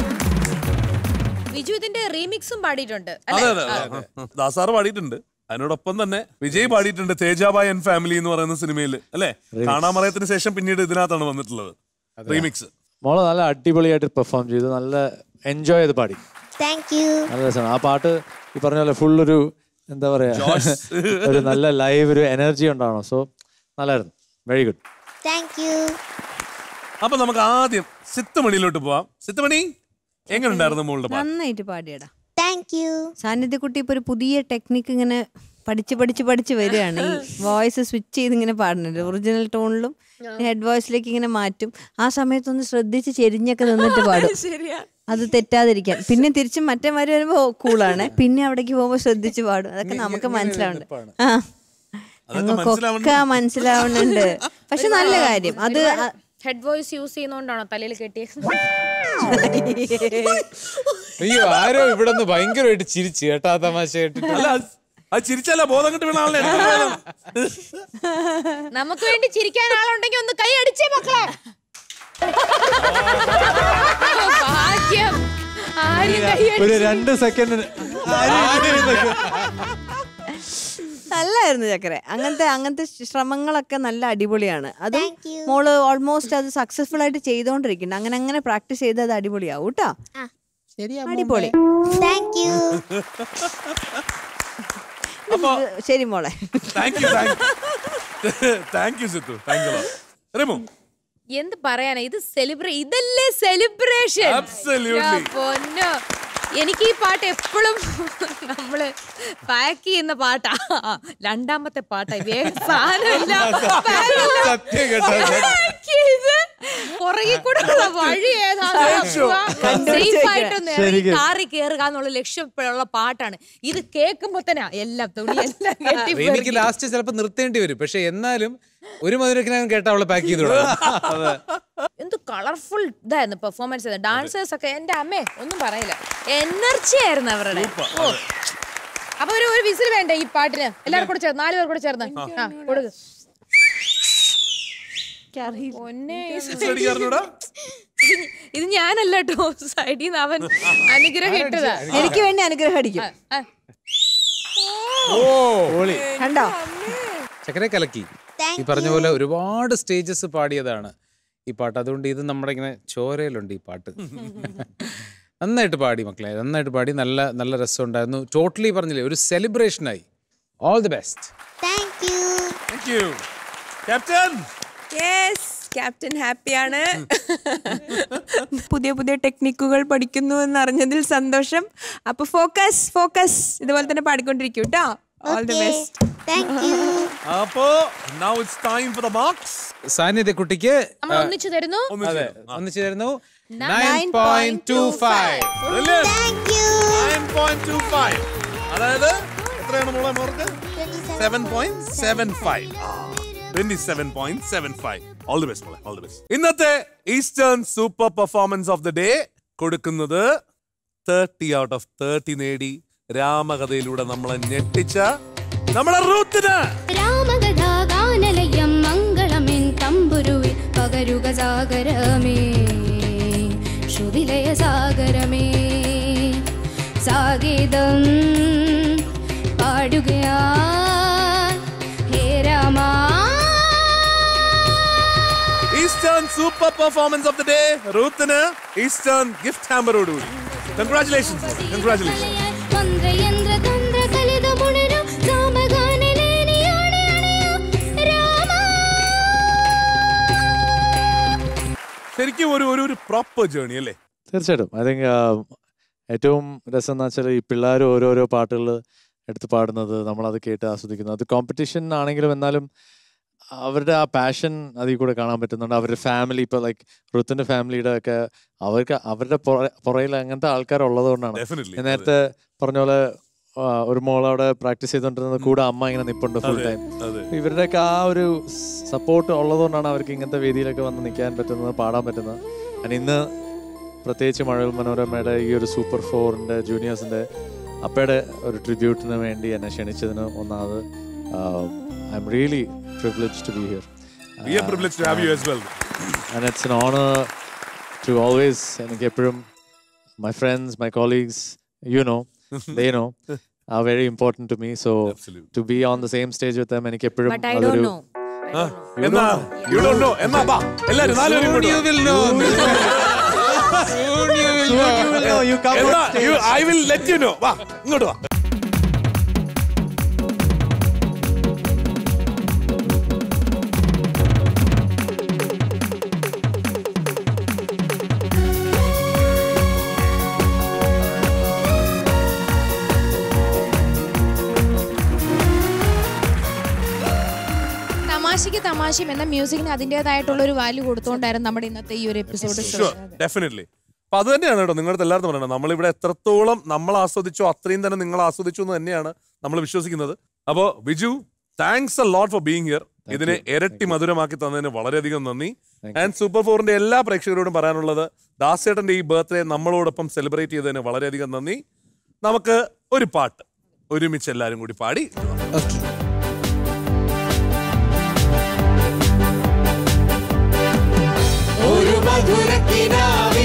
വിജു ഇതിന്റെ റീമിക്സും പാടിയിട്ടുണ്ട് അതെ അല്ലേ? അതെ അതെ ദാസാറ് പാടിയിട്ടുണ്ട് അതിനോടൊപ്പം തന്നെ വിജയ് പാടിയിട്ടുണ്ട് തേജാബായ് ആൻഡ് ഫാമിലി എന്ന് പറയുന്ന സിനിമയിൽ അല്ലേ Remix. കാണാമറയത്തിന് ശേഷം പിന്നീട് ഇതിനകത്താണ് വന്നിട്ടുള്ളത് റീമിക്സ് മോള് നല്ല അടിപൊളിയായിട്ട് പെർഫോം ചെയ്തു നല്ല എൻജോയ് ചെയ്ത് പാടി താങ്ക് യു നല്ല രസമാണ് ആ പാട്ട് ഈ പറഞ്ഞ പോലെ ഫുൾ ഒരു എന്താ പറയാ Josh. ഒരു നല്ല ലൈവ് ഒരു എനർജി ഉണ്ടാവണം സോ നല്ലായിരുന്നു വെരി ഗുഡ് താങ്ക് യു അപ്പൊ നമുക്ക് ആദ്യം സിത്തുമണിയിലോട്ട് പോവാം സിത്തുമണി എങ്ങനെ ഉണ്ടായിരുന്നു മോളുടെ പാട്ട് നന്നായിട്ട് പാടിയടാ താങ്ക് യു സാന്നിധ്യക്കുട്ടി ഇപ്പൊ ഒരു പുതിയ ടെക്നിക്ക് ഇങ്ങനെ പഠിച്ച് പഠിച്ച് പഠിച്ച് വരികയാണ് ഈ വോയിസ് സ്വിച്ച് ചെയ്ത് ഇങ്ങനെ പാടുന്നുണ്ട് ഒറിജിനൽ ടോണിലും ഹെഡ് വോയിസിലേക്ക് ഇങ്ങനെ മാറ്റും ആ സമയത്തൊന്ന് ശ്രദ്ധിച്ച് ചെരിഞ്ഞൊക്കെ നിന്നിട്ട് പാടും ശരിയാ അത് തെറ്റാതിരിക്കാൻ പിന്നെ തിരിച്ചും മറ്റേ മാര് വരുമ്പോ കൂളാണ് പിന്നെ അവിടേക്ക് പോകുമ്പോ ശ്രദ്ധിച്ച് പാടും അതൊക്കെ നമുക്ക് മനസ്സിലാവുന്നുണ്ട് ആ ഞങ്ങൾക്കൊക്കെ മനസ്സിലാവുന്നുണ്ട് പക്ഷെ നല്ല കാര്യം അത് അ- ഹെഡ് വോയിസ് യൂസ് ചെയ്യുന്നോണ്ടാണോ തലയിൽ കെട്ടിയത് അയ്യോ ആരോ ഇവിടെ നിന്ന് ഭയങ്കരമായിട്ട് ചിരിച്ചു കേട്ടാ ആ തമാശ കേട്ടിട്ട് അല്ല അത് ചിരിച്ചല്ല ബോധം കിട്ടി വീണ ആളെ എടുത്തിട്ട് പോയതാണ്. നമുക്ക് വേണ്ടി ചിരിക്കാൻ ആളുണ്ടെങ്കിൽ ഒന്ന് കൈ അടിച്ചേ മക്കളെ ഭാഗ്യം ആരും കൈ ഒരു രണ്ട് സെക്കൻഡ് നല്ലായിരുന്നു ചക്കരെ അങ്ങനത്തെ അങ്ങനത്തെ ശ്രമങ്ങളൊക്കെ നല്ല അടിപൊളിയാണ് അത് മോള് ഓൾമോസ്റ്റ് അത് സക്സസ്ഫുൾ ആയിട്ട് ചെയ്തോണ്ടിരിക്കുന്നുണ്ട് അങ്ങനെ അങ്ങനെ പ്രാക്ടീസ് ചെയ്ത് അത് അടിപൊളിയാവും കേട്ടോ അടിപൊളി താങ്ക് യു ശരി മോളെ thank you thank you Sithu thank you Rimu എന്ത് പറയാനാ ഇത് സെലിബ്രേ ഇതല്ലേ സെലിബ്രേഷൻ Absolutely. പൊന്നോ എനിക്ക് ഈ പാട്ട് എപ്പോഴും നമ്മള് പാക്ക് ചെയ്യുന്ന പാട്ടാ രണ്ടാമത്തെ പാട്ടായി വേഗം സാധനമില്ല സത്യം കേട്ടോ pack ചെയ്ത് പുറകിൽ കൂടെ ഉള്ള വഴി സേഫ് ആയിട്ടൊന്ന് ഇറങ്ങി ശരിക്കും. കാറി കയറുക എന്നുള്ള ലക്ഷ്യത്തിലുള്ള പാട്ടാണ് ഇത് കേൾക്കുമ്പോ തന്നെ എല്ലാം തുണി എല്ലാം കെട്ടി എനിക്ക് ലാസ്റ്റ് ചിലപ്പോ നിർത്തേണ്ടി വരും പക്ഷെ എന്നാലും ഒരു മധുരക്കിനും കേട്ട അവളെ പാക്ക് ചെയ്തു എന്ത് കളർഫുൾ ഇതായിരുന്നു പെർഫോമൻസ് ചെയ്തത് ഡാൻസേഴ്സ് ഒക്കെ എന്റെ അമ്മേ ഒന്നും പറയില്ല എനർജി ആയിരുന്നു അവരുടെ ഓ. അപ്പൊ ഒരു ഒരു വിസിൽ വേണ്ടേ ഈ പാട്ടിന് എല്ലാവരും കൂടെ ചേർന്ന് നാല് പേർ കൂടെ ചേർന്ന് ആ കൊടുക്ക് പൊന്നേ, ഈ വിസിൽ അടിക്കാൻ അറിഞ്ഞൂടാ? ഇത് ഞ- ഇത് ഞാനല്ല കേട്ടോ സൈഡിൽ നിന്ന് അവൻ അനുഗ്രഹം ഇട്ടതാ എനിക്ക് വേണ്ടി അനുഗ്രഹം അടിക്കും ആ. കണ്ടോ ചക്കരെ കലക്കി ഈ പറഞ്ഞ പോലെ ഒരുപാട് സ്റ്റേജസ് പാടിയതാണ് ഈ പാട്ട് അതുകൊണ്ട് ഇത് നമ്മുടെ ഇങ്ങനെ ചോരയിലുണ്ട് ഈ പാട്ട് നന്നായിട്ട് പാടി മക്കളെ നന്നായിട്ട് പാടി നല്ല നല്ല രസമുണ്ടായിരുന്നു ടോട്ടലി പറഞ്ഞില്ലേ ഒരു സെലിബ്രേഷനായി all the best thank you thank you captain yes captain ഹാപ്പിയാണ് പുതിയ പുതിയ ടെക്നിക്കുകൾ പഠിക്കുന്നു എന്ന് അറിഞ്ഞതിൽ സന്തോഷം അപ്പൊ ഫോക്കസ് ഫോക്കസ് ഇതുപോലെ തന്നെ പാടിക്കൊണ്ടിരിക്കും കേട്ടോ all the best thank you അപ്പോ now it's time for the marks സാന്നിധ്യ കുട്ടിക്ക് നമ്മൾ ഒന്നിച്ചു തരുന്നു അതെ ഒന്നിച്ചു തരുന്നു nine point two five thank you 9.25 അതായത് എത്രയാണ് മോളെ mark seven point seven five twenty seven point seven five all the best മോളെ ഓൾ ദി ബെസ്റ്റ് ഇന്നത്തെ eastern super performance of the day കൊടുക്കുന്നത് തേർട്ടി ഔട്ട് ഓഫ് തേർട്ടി നേടി രാമകഥയിലൂടെ നമ്മളെ ഞെട്ടിച്ച നമ്മളെ റൂത്തിന് രാമകഥാഗാനലയം മംഗളമെൻ തമ്പുരുവിൽ പകരുക സാഗരമേ ശ്രുതിലയ സാഗരമേ സാഗീതം പാടുകയാ ഹേ രാമാ eastern super performance of the day റൂത്തിന് ഈസ്റ്റേൺ ഗിഫ്റ്റ് ഹാമ്പറോടുകൂടി കൺഗ്രാറ്റുലേഷൻസ് കൺഗ്രാറ്റുലേഷൻ മന്ത്രയന്ത്ര തന്ത്ര കലിതമുണരും രാമഗാനലേനിയോടെ അണയോ രാമ ശരിക്കും ഒരു ഒരു ഒരു പ്രോപ്പർ ജേണി അല്ലേ തീർച്ചയായിട്ടും ഐ തിങ്ക് ഏറ്റവും രസം എന്ന് വെച്ചാൽ ഈ പിള്ളേർ ഓരോരോ പാട്ടുകൾ എടുത്ത് പാടുന്നത് നമ്മളത് കേട്ട് ആസ്വദിക്കുന്നത് അത് കോമ്പറ്റീഷൻ ആണെങ്കിലും എന്നാലും അവരുടെ ആ പാഷൻ അതിൽ കൂടെ കാണാൻ പറ്റുന്നുണ്ട് അവരുടെ ഫാമിലി ഇപ്പോൾ ലൈക്ക് ഋത്തിന്റെ ഫാമിലിയുടെ ഒക്കെ അവർക്ക് അവരുടെ പുറ- പുറകിൽ അങ്ങനത്തെ ആൾക്കാരുള്ളത് കൊണ്ടാണ് Definitely, ഞാൻ നേരത്തെ പറഞ്ഞ പോലെ ആ, ഒരു മോളവിടെ പ്രാക്ടീസ് ചെയ്തുകൊണ്ടിരുന്നത് കൂടെ അമ്മ ഇങ്ങനെ നിപ്പുണ്ട് ഫുൾ അതെ, ടൈം അതെ. ഇവരുടെയൊക്കെ ആ ഒരു സപ്പോർട്ട് ഉള്ളതുകൊണ്ടാണ് അവർക്ക് ഇങ്ങനത്തെ വേദിയിലൊക്കെ വന്ന് നിൽക്കാൻ പറ്റുന്നത് പാടാൻ പറ്റുന്നത് And ഇന്ന് പ്രത്യേകിച്ച് മഴവിൽ മനോരമയുടെ ഈ ഒരു സൂപ്പർ ഫോറിൻ്റെ ജൂനിയേഴ്സിൻ്റെ അപ്പയുടെ ഒരു ട്രിബ്യൂട്ടിന് വേണ്ടി എന്നെ ക്ഷണിച്ചതിന് ഒന്നാമത് I'm really privilege to be here We are privileged to have you as well. And it's an honor to always എനിക്ക് എപ്പോഴും my friends, my colleagues, you know, they know, are very important to me. So to be on the same stage with them, എനിക്ക് എപ്പോഴും But I don't know. എന്നാ you don't know എന്നാ ബാ എല്ലാരും നാലുപേരും ഇങ്ങോട്ട് വാ. എന്നാ I will let you know വാ ഇങ്ങോട്ട് വാ തമാശയ്ക്ക് തമാശയും എന്ന മ്യൂസിക്കിന് അതിൻ്റെതായിട്ടുള്ള ഒരു വാല്യൂ കൊടുത്തുകൊണ്ടായിരുന്നു നമ്മുടെ ഇന്നത്തെ ഈ ഒരു എപ്പിസോഡ് ഡെഫിനറ്റ്ലി അപ്പൊ അത് തന്നെയാണ് കേട്ടോ നിങ്ങളുടെ എല്ലാവരും പറയുന്നത് നമ്മളിവിടെ എത്രത്തോളം നമ്മൾ ആസ്വദിച്ചോ അത്രയും തന്നെ നിങ്ങൾ ആസ്വദിച്ചു എന്ന് തന്നെയാണ് നമ്മൾ വിശ്വസിക്കുന്നത് അപ്പോ Biju thanks a lot for being here ഇതിനെ ഇരട്ടി മധുരമാക്കി തന്നതിന് വളരെയധികം നന്ദി ആൻഡ് സൂപ്പർ ഫോറിന്റെ എല്ലാ പ്രേക്ഷകരോടും പറയാനുള്ളത് ദാസേട്ടന്റെ ഈ ബർത്ത്ഡേ നമ്മളോടൊപ്പം സെലിബ്രേറ്റ് ചെയ്തതിന് വളരെയധികം നന്ദി നമുക്ക് ഒരു പാട്ട് ഒരുമിച്ച് എല്ലാവരും കൂടി പാടി ഒരു മധുരക്കിനാവ്